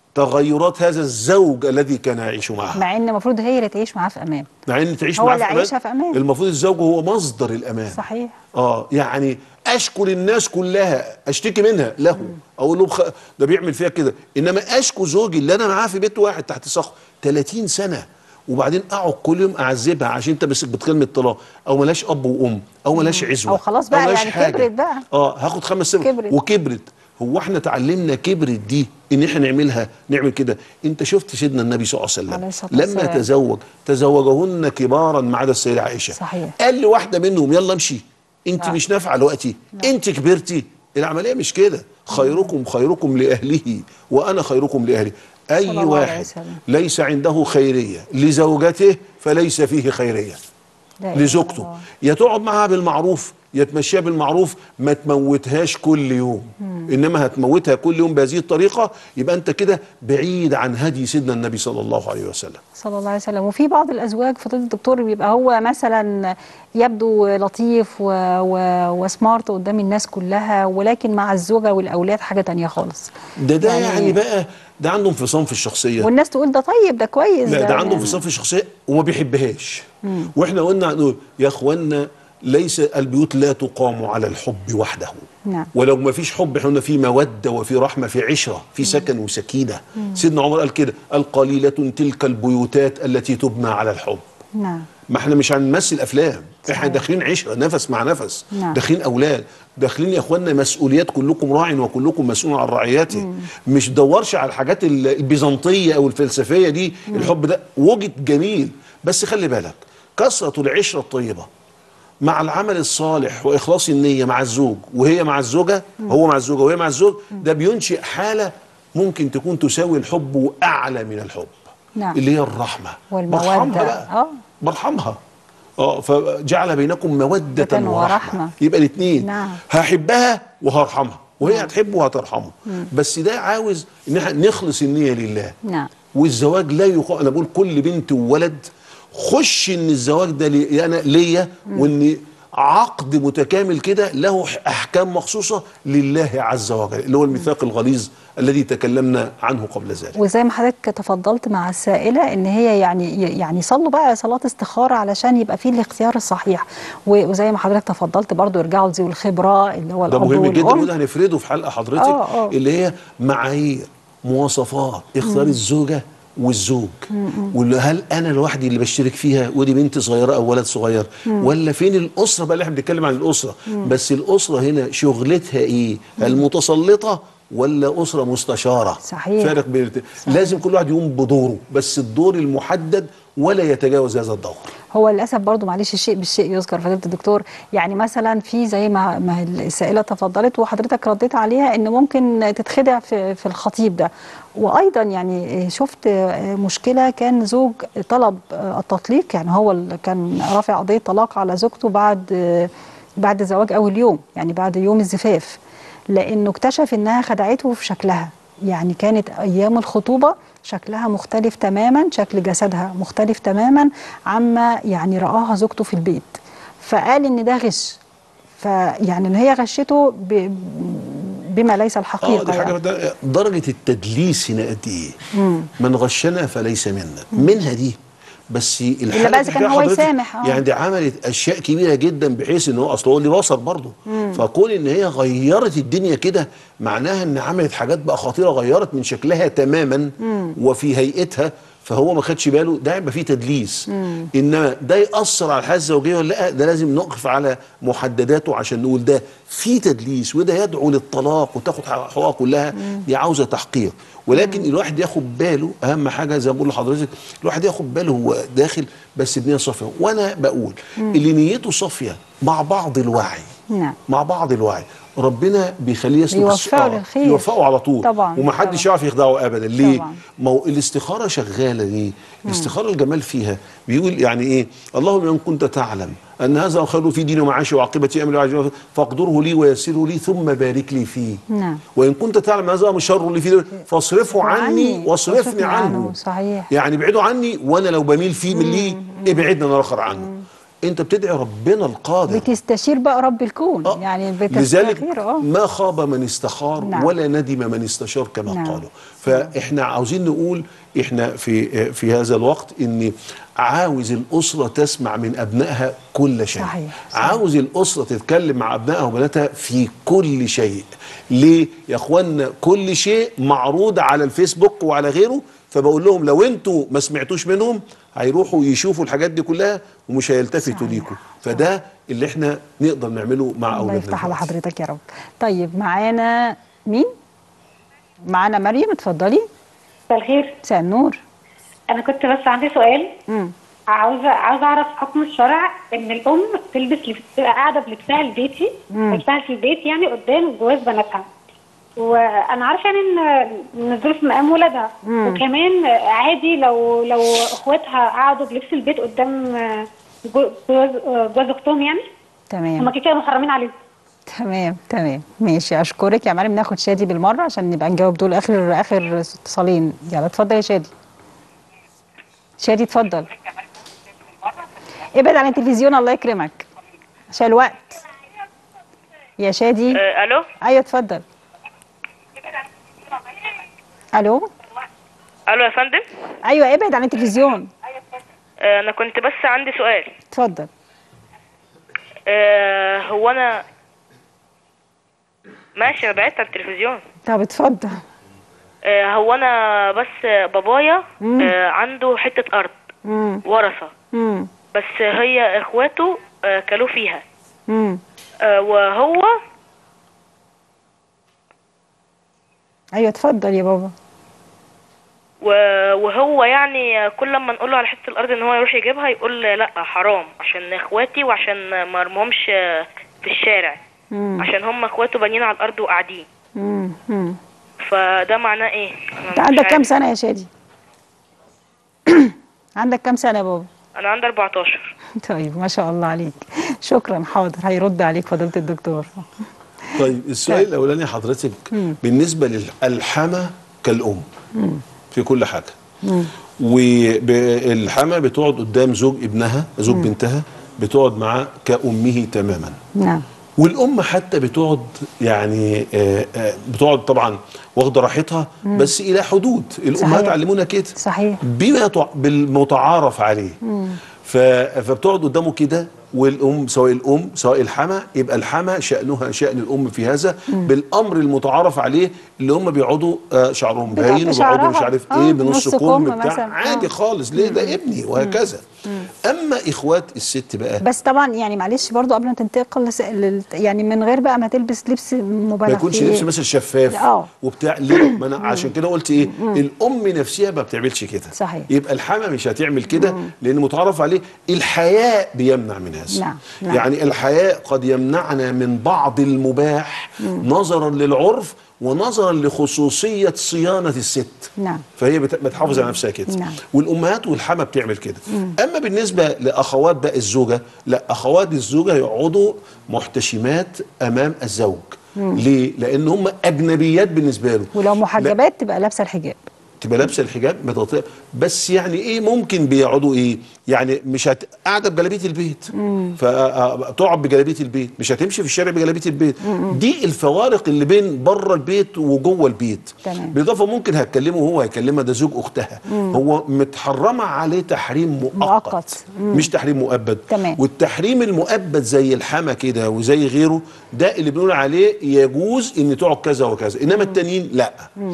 [SPEAKER 2] تغيرات هذا الزوج الذي كان يعيش معها
[SPEAKER 1] مع ان المفروض هي اللي تعيش معاه في امان
[SPEAKER 2] مع ان تعيش
[SPEAKER 1] هو
[SPEAKER 2] معاه
[SPEAKER 1] اللي
[SPEAKER 2] في
[SPEAKER 1] عايشها في أمان.
[SPEAKER 2] المفروض الزوج هو مصدر الامان
[SPEAKER 1] صحيح
[SPEAKER 2] اه يعني اشكو للناس كلها اشتكي منها له اقول لهم خ... ده بيعمل فيها كده انما اشكو زوجي اللي انا معاه في بيت واحد تحت سقف 30 سنه وبعدين اقعد كل يوم اعذبها عشان انت بس بتكلم الطلاق او ملاش اب وام او ملاش عزوه
[SPEAKER 1] أو خلاص بقى
[SPEAKER 2] ملاش
[SPEAKER 1] يعني
[SPEAKER 2] حاجة.
[SPEAKER 1] كبرت بقى.
[SPEAKER 2] اه هاخد خمس سنين
[SPEAKER 1] كبرت.
[SPEAKER 2] وكبرت هو احنا اتعلمنا كبرت دي ان احنا نعملها نعمل كده انت شفت سيدنا النبي صلى الله عليه
[SPEAKER 1] عليه
[SPEAKER 2] وسلم
[SPEAKER 1] الصلاة
[SPEAKER 2] لما
[SPEAKER 1] والسلام.
[SPEAKER 2] تزوج تزوجهن كبارا ما عدا السيده عائشه
[SPEAKER 1] صحيح.
[SPEAKER 2] قال لواحده منهم يلا امشي انت
[SPEAKER 1] لا.
[SPEAKER 2] مش نافعه دلوقتي انت كبرتي العمليه مش كده خيركم خيركم لاهله وانا خيركم لاهلي
[SPEAKER 1] صلى
[SPEAKER 2] اي
[SPEAKER 1] الله عليه
[SPEAKER 2] واحد
[SPEAKER 1] وسلم.
[SPEAKER 2] ليس عنده خيريه لزوجته فليس فيه خيريه
[SPEAKER 1] لا إله إلا
[SPEAKER 2] لزوجته
[SPEAKER 1] الله.
[SPEAKER 2] يا تقعد معاها بالمعروف يا تمشيها بالمعروف ما تموتهاش كل يوم انما هتموتها كل يوم بهذه الطريقه يبقى انت كده بعيد عن هدي سيدنا النبي صلى الله عليه وسلم
[SPEAKER 1] صلى الله عليه وسلم وفي بعض الازواج فضيله الدكتور بيبقى هو مثلا يبدو لطيف و... و... وسمارت قدام الناس كلها ولكن مع الزوجه والاولاد حاجه تانية خالص
[SPEAKER 2] ده ده يعني,
[SPEAKER 1] يعني-
[SPEAKER 2] يعني بقى ده عنده انفصام في الشخصيه
[SPEAKER 1] والناس تقول ده طيب ده كويس
[SPEAKER 2] لا ده عنده
[SPEAKER 1] يعني-
[SPEAKER 2] انفصام في الشخصيه وما بيحبهاش واحنا قلنا نقول يا اخوانا ليس البيوت لا تقام على الحب وحده
[SPEAKER 1] نعم.
[SPEAKER 2] ولو ما فيش حب احنا قلنا في موده وفي رحمه في عشره في سكن وسكينه سيدنا عمر قال كده القليله تلك البيوتات التي تبنى على الحب
[SPEAKER 1] نعم
[SPEAKER 2] ما احنا مش هنمثل افلام احنا
[SPEAKER 1] صحيح.
[SPEAKER 2] داخلين عشره نفس مع نفس
[SPEAKER 1] نعم.
[SPEAKER 2] داخلين اولاد داخلين يا اخوانا مسؤوليات كلكم راع وكلكم مسؤول عن رعيته مش دورش على الحاجات ال- البيزنطيه او الفلسفيه دي الحب ده وجد جميل بس خلي بالك كثره العشره الطيبه مع العمل الصالح واخلاص النيه مع الزوج وهي مع الزوجه هو مع الزوجه وهي مع الزوج ده بينشئ حاله ممكن تكون تساوي الحب واعلى من الحب
[SPEAKER 1] نعم.
[SPEAKER 2] اللي هي الرحمه
[SPEAKER 1] والمودة.
[SPEAKER 2] برحمها بقى
[SPEAKER 1] آه.
[SPEAKER 2] برحمها اه فجعل بينكم مودة
[SPEAKER 1] ورحمة.
[SPEAKER 2] ورحمة يبقى الاثنين
[SPEAKER 1] نعم.
[SPEAKER 2] هحبها وهرحمها وهي هتحبه وهترحمه بس ده عاوز ان احنا نخلص النية لله
[SPEAKER 1] نعم
[SPEAKER 2] والزواج لا يقال انا بقول كل بنت وولد خش ان الزواج ده لي انا ليا وان عقد متكامل كده له احكام مخصوصه لله عز وجل اللي هو الميثاق الغليظ الذي تكلمنا عنه قبل ذلك
[SPEAKER 1] وزي ما حضرتك تفضلت مع السائله ان هي يعني يعني صلوا بقى صلاه استخاره علشان يبقى فيه الاختيار الصحيح و- وزي ما حضرتك تفضلت برضو يرجعوا لذوي الخبره اللي هو
[SPEAKER 2] ده
[SPEAKER 1] الاب
[SPEAKER 2] مهم جدا
[SPEAKER 1] والام
[SPEAKER 2] وده هنفرده في حلقه حضرتك
[SPEAKER 1] آه، آه.
[SPEAKER 2] اللي هي معايير مواصفات اختار الزوجه والزوج وهل انا لوحدي اللي بشترك فيها ودي بنت صغيره او ولد صغير ولا فين الاسره بقى اللي احنا بنتكلم عن الاسره بس الاسره هنا شغلتها ايه المتسلطه ولا اسره مستشاره
[SPEAKER 1] صحيح.
[SPEAKER 2] فارق بين الت- لازم كل واحد يقوم بدوره بس الدور المحدد ولا يتجاوز هذا الدور
[SPEAKER 1] هو للاسف برضو معلش الشيء بالشيء يذكر فضيله الدكتور يعني مثلا في زي ما ما السائله تفضلت وحضرتك رديت عليها ان ممكن تتخدع في في الخطيب ده وايضا يعني شفت مشكله كان زوج طلب التطليق يعني هو اللي كان رافع قضيه طلاق على زوجته بعد بعد زواج اول يوم يعني بعد يوم الزفاف لانه اكتشف انها خدعته في شكلها يعني كانت ايام الخطوبه شكلها مختلف تماما شكل جسدها مختلف تماما عما يعني رآها زوجته في البيت فقال ان ده غش فيعني ان هي غشته ب... بما ليس
[SPEAKER 2] اه
[SPEAKER 1] الحقيقه
[SPEAKER 2] دي حاجه
[SPEAKER 1] يعني.
[SPEAKER 2] ده درجه التدليس هنا قد ايه من غشنا فليس منا منها دي بس الحاله
[SPEAKER 1] بقى
[SPEAKER 2] دي
[SPEAKER 1] إذا كان
[SPEAKER 2] حاجة
[SPEAKER 1] هو
[SPEAKER 2] حضرتك
[SPEAKER 1] يسامح، آه.
[SPEAKER 2] يعني دي عملت اشياء كبيره جدا بحيث ان هو اصل هو اللي بصر برضه فكون ان هي غيرت الدنيا كده معناها ان عملت حاجات بقى خطيره غيرت من شكلها تماما وفي هيئتها فهو ما خدش باله ده يبقى فيه تدليس انما ده ياثر على الحياه الزوجيه ولا لا ده لازم نقف على محدداته عشان نقول ده في تدليس وده يدعو للطلاق وتاخد حقوقها كلها دي عاوزه تحقيق ولكن الواحد ياخد باله اهم حاجه زي ما بقول لحضرتك الواحد ياخد باله هو داخل بس بنيه صافيه وانا بقول اللي نيته صافيه مع بعض الوعي
[SPEAKER 1] نعم.
[SPEAKER 2] مع بعض الوعي ربنا بيخليه يسلك
[SPEAKER 1] بيوفقه
[SPEAKER 2] آه،
[SPEAKER 1] للخير.
[SPEAKER 2] يوفقه على طول
[SPEAKER 1] طبعاً،
[SPEAKER 2] ومحدش
[SPEAKER 1] طبعاً.
[SPEAKER 2] يعرف يخدعه ابدا ليه
[SPEAKER 1] طبعاً.
[SPEAKER 2] ما هو الاستخاره شغاله ليه الاستخاره الجمال فيها بيقول يعني ايه اللهم ان كنت تعلم ان هذا خير في دين ومعاشي وعاقبه امري وعاجله فاقدره لي ويسره لي ثم بارك لي فيه
[SPEAKER 1] نعم.
[SPEAKER 2] وان كنت تعلم هذا امر شر لي فيه فاصرفه عني واصرفني عنه
[SPEAKER 1] صحيح
[SPEAKER 2] يعني ابعدوا عني وانا لو بميل فيه من ليه ابعدنا انا الاخر عنه انت بتدعي ربنا القادر
[SPEAKER 1] بتستشير بقى رب الكون
[SPEAKER 2] آه.
[SPEAKER 1] يعني
[SPEAKER 2] لذلك
[SPEAKER 1] بتستخير اه
[SPEAKER 2] ما خاب من استخار
[SPEAKER 1] نعم.
[SPEAKER 2] ولا ندم من استشار كما
[SPEAKER 1] نعم.
[SPEAKER 2] قالوا فاحنا عاوزين نقول احنا في في هذا الوقت ان عاوز الاسره تسمع من ابنائها كل شيء
[SPEAKER 1] صحيح، صحيح.
[SPEAKER 2] عاوز الاسره تتكلم مع ابنائها وبناتها في كل شيء ليه يا اخوانا كل شيء معروض على الفيسبوك وعلى غيره فبقول لهم لو انتوا ما سمعتوش منهم هيروحوا يشوفوا الحاجات دي كلها ومش هيلتفتوا
[SPEAKER 1] صحيح.
[SPEAKER 2] ليكم فده اللي احنا نقدر نعمله مع
[SPEAKER 1] الله
[SPEAKER 2] اولادنا
[SPEAKER 1] يفتح على
[SPEAKER 2] دلوقتي.
[SPEAKER 1] حضرتك يا رب طيب معانا مين معانا مريم اتفضلي
[SPEAKER 8] مساء الخير
[SPEAKER 1] مساء النور
[SPEAKER 8] انا كنت بس عندي سؤال
[SPEAKER 1] مم.
[SPEAKER 8] عاوزه عاوزه اعرف حكم الشرع ان الام تلبس لبس تبقى قاعده بلبسها البيتي لبسها في البيت يعني قدام جواز بناتها وانا عارفه يعني ان من الظروف مقام ولادها وكمان عادي لو لو اخواتها قعدوا بلبس البيت قدام جو- جواز جواز اختهم يعني
[SPEAKER 1] تمام
[SPEAKER 8] هما كده كده محرمين عليهم
[SPEAKER 1] تمام تمام ماشي اشكرك يا مريم ناخد شادي بالمره عشان نبقى نجاوب دول اخر اخر اتصالين يلا اتفضل يا شادي شادي اتفضل ابعد عن التلفزيون الله يكرمك عشان الوقت يا شادي
[SPEAKER 9] آه، الو
[SPEAKER 1] ايوه اتفضل الو
[SPEAKER 9] الو يا فندم
[SPEAKER 1] ايوه ابعد عن التلفزيون
[SPEAKER 9] آه، انا كنت بس عندي سؤال
[SPEAKER 1] اتفضل
[SPEAKER 9] آه، هو انا ماشي انا بعدت عن التلفزيون
[SPEAKER 1] طب اتفضل
[SPEAKER 9] آه، هو انا بس بابايا آه، عنده حتة ارض
[SPEAKER 1] امم
[SPEAKER 9] ورثة
[SPEAKER 1] امم
[SPEAKER 9] بس هي اخواته آه، كلوا فيها
[SPEAKER 1] امم
[SPEAKER 9] آه، وهو
[SPEAKER 1] ايوه اتفضل يا بابا
[SPEAKER 9] و- وهو يعني كل لما نقول له على حته الارض ان هو يروح يجيبها يقول لا حرام عشان اخواتي وعشان ما ارمهمش في الشارع
[SPEAKER 1] امم
[SPEAKER 9] عشان هم اخواته بانيين على الارض وقاعدين
[SPEAKER 1] امم امم
[SPEAKER 9] فده معناه ايه أنا
[SPEAKER 1] انت
[SPEAKER 9] مش
[SPEAKER 1] عندك كام
[SPEAKER 9] عارف.
[SPEAKER 1] سنه يا شادي عندك كام سنه يا بابا
[SPEAKER 9] انا عندي 14
[SPEAKER 1] طيب ما شاء الله عليك شكرا حاضر هيرد عليك فضيله الدكتور
[SPEAKER 2] طيب السؤال الاولاني حضرتك بالنسبه للحما كالام في كل حاجه والحما بتقعد قدام زوج ابنها زوج بنتها بتقعد معاه كامه تماما
[SPEAKER 1] نعم
[SPEAKER 2] والام حتى بتقعد يعني آه، آه، بتقعد طبعا واخده راحتها بس الى حدود الامهات
[SPEAKER 1] صحيح.
[SPEAKER 2] علمونا كده
[SPEAKER 1] صحيح
[SPEAKER 2] بما يتع- بالمتعارف عليه ف... فبتقعد قدامه كده والام سواء الام سواء الحما يبقى الحما شانها شان الام في هذا بالامر المتعارف عليه اللي هم بيقعدوا آه، شعرهم
[SPEAKER 1] بتقطع
[SPEAKER 2] باين وبيقعدوا مش
[SPEAKER 1] شعرها.
[SPEAKER 2] عارف
[SPEAKER 1] آه،
[SPEAKER 2] ايه بنص
[SPEAKER 1] نص
[SPEAKER 2] كم
[SPEAKER 1] كم
[SPEAKER 2] بتاع
[SPEAKER 1] مثلا.
[SPEAKER 2] عادي
[SPEAKER 1] آه.
[SPEAKER 2] خالص ليه ده ابني وهكذا اما اخوات الست بقى
[SPEAKER 1] بس طبعا يعني معلش برضو قبل ما تنتقل لس- لل- يعني من غير بقى ما تلبس لبس مبالغ
[SPEAKER 2] ما يكونش
[SPEAKER 1] فيه.
[SPEAKER 2] لبس مثلا شفاف
[SPEAKER 1] اه.
[SPEAKER 2] وبتاع ليه ما انا عشان كده قلت ايه الام نفسها ما بتعملش كده
[SPEAKER 1] صحيح.
[SPEAKER 2] يبقى الحما مش هتعمل كده لان متعرف عليه الحياء بيمنع من هذا
[SPEAKER 1] نعم، نعم.
[SPEAKER 2] يعني الحياء قد يمنعنا من بعض المباح نظرا للعرف ونظرا لخصوصيه صيانه الست
[SPEAKER 1] نعم.
[SPEAKER 2] فهي بت- بتحافظ على نفسها كده
[SPEAKER 1] نعم.
[SPEAKER 2] والامهات والحما بتعمل كده اما بالنسبه لاخوات بقى الزوجه لا اخوات الزوجه يقعدوا محتشمات امام الزوج ليه لان هم اجنبيات بالنسبه له
[SPEAKER 1] ولو محجبات تبقى لابسه الحجاب
[SPEAKER 2] تبقى لابسه الحجاب متغطيه بس يعني ايه ممكن بيقعدوا ايه يعني مش هت... قاعده بجلابيه البيت فتقعد بجلابيه البيت مش هتمشي في الشارع بجلابيه البيت دي الفوارق اللي بين بره البيت وجوه البيت
[SPEAKER 1] تمام.
[SPEAKER 2] بالاضافه ممكن هتكلمه وهو هيكلمها ده زوج اختها هو متحرمه عليه تحريم مؤقت,
[SPEAKER 1] مؤقت. مم.
[SPEAKER 2] مش تحريم مؤبد
[SPEAKER 1] تمام.
[SPEAKER 2] والتحريم المؤبد زي الحما كده وزي غيره ده اللي بنقول عليه يجوز ان تقعد كذا وكذا انما التانيين لا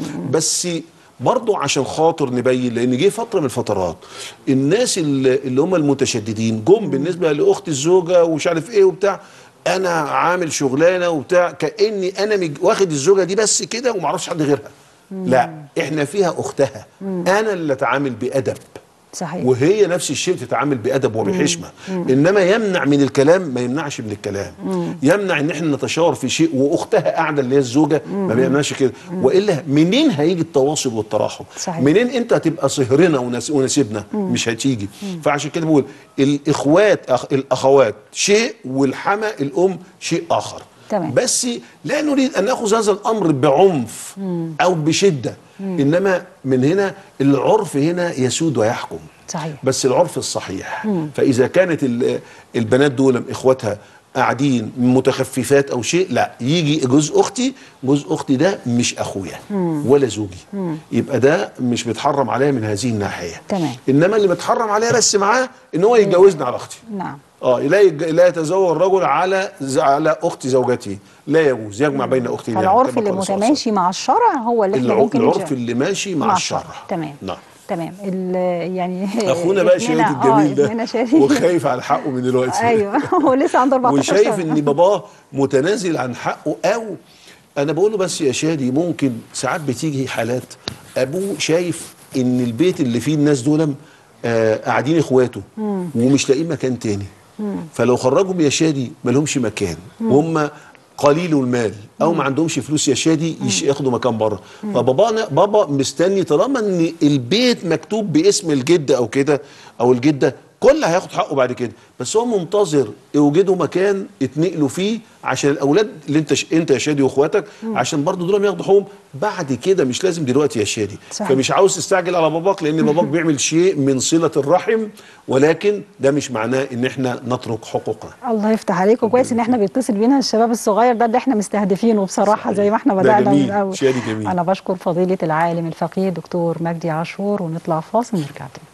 [SPEAKER 2] بس برضو عشان خاطر نبين لان جه فتره من الفترات الناس اللي اللي هم المتشددين جم بالنسبه لاخت الزوجه ومش عارف ايه وبتاع انا عامل شغلانه وبتاع كاني انا مج- واخد الزوجه دي بس كده وما اعرفش حد غيرها لا احنا فيها اختها انا اللي اتعامل بادب
[SPEAKER 1] صحيح
[SPEAKER 2] وهي نفس الشيء تتعامل بادب وبحشمه انما يمنع من الكلام ما يمنعش من الكلام يمنع ان احنا نتشاور في شيء واختها قاعده اللي هي الزوجه ما بيمنعش كده والا منين هيجي التواصل والتراحم
[SPEAKER 1] صحيح.
[SPEAKER 2] منين انت هتبقى صهرنا وناس- ونسيبنا مش هتيجي فعشان كده بقول الاخوات أخ الاخوات شيء والحما الام شيء اخر
[SPEAKER 1] تمام.
[SPEAKER 2] بس لا نريد ان ناخذ هذا الامر بعنف او بشده انما من هنا العرف هنا يسود ويحكم
[SPEAKER 1] صحيح
[SPEAKER 2] بس العرف الصحيح فاذا كانت ال- البنات دول اخواتها قاعدين متخففات او شيء لا يجي جوز اختي جوز اختي ده مش اخويا ولا زوجي يبقى ده مش متحرم عليا من هذه الناحيه
[SPEAKER 1] تمام.
[SPEAKER 2] انما اللي متحرم عليا بس معاه ان هو يتجوزني على اختي
[SPEAKER 1] نعم
[SPEAKER 2] اه لا يج... لا يتزوج الرجل على ز... على اخت زوجته لا يجوز يجمع بين اختين يعني
[SPEAKER 1] فالعرف
[SPEAKER 2] كما
[SPEAKER 1] اللي
[SPEAKER 2] قال الرسول صلى الله عليه
[SPEAKER 1] متماشي مع الشرع هو اللي احنا
[SPEAKER 2] العرف,
[SPEAKER 1] ممكن
[SPEAKER 2] العرف
[SPEAKER 1] نجي-
[SPEAKER 2] اللي ماشي مع,
[SPEAKER 1] مع
[SPEAKER 2] الشرع
[SPEAKER 1] تمام
[SPEAKER 2] نعم
[SPEAKER 1] تمام ال- يعني
[SPEAKER 2] اخونا بقى شهيد
[SPEAKER 1] ابننا- آه،
[SPEAKER 2] الجميل
[SPEAKER 1] ابننا
[SPEAKER 2] ده
[SPEAKER 1] شهيد.
[SPEAKER 2] وخايف على حقه من دلوقتي
[SPEAKER 1] ايوه هو لسه عنده 14
[SPEAKER 2] وشايف
[SPEAKER 1] سنه
[SPEAKER 2] ان باباه متنازل عن حقه او انا بقول له بس يا شادي ممكن ساعات بتيجي حالات ابوه شايف ان البيت اللي فيه الناس دول آه قاعدين اخواته ومش لاقيين مكان تاني فلو خرجهم يا شادي ما لهمش مكان وهم قليل المال او ما عندهمش فلوس يا شادي يش- ياخدوا مكان بره فبابانا بابا مستني طالما ان البيت مكتوب باسم الجد او كده او الجده كل هياخد حقه بعد كده بس هو منتظر يوجدوا مكان يتنقلوا فيه عشان الاولاد اللي انت ش... انت يا شادي واخواتك عشان برضه دول ياخدوا حقوقهم بعد كده مش لازم دلوقتي يا شادي
[SPEAKER 1] صحيح.
[SPEAKER 2] فمش عاوز تستعجل على باباك لان باباك بيعمل شيء من صله الرحم ولكن ده مش معناه ان احنا نترك حقوقنا
[SPEAKER 1] الله يفتح عليك وكويس ان احنا بيتصل بينا الشباب الصغير ده اللي احنا مستهدفينه بصراحه
[SPEAKER 2] صحيح.
[SPEAKER 1] زي ما احنا
[SPEAKER 2] ده
[SPEAKER 1] بدانا من
[SPEAKER 2] جميل،
[SPEAKER 1] الاول
[SPEAKER 2] شادي جميل.
[SPEAKER 1] انا بشكر فضيله العالم الفقيه دكتور مجدي عاشور ونطلع فاصل نرجع تاني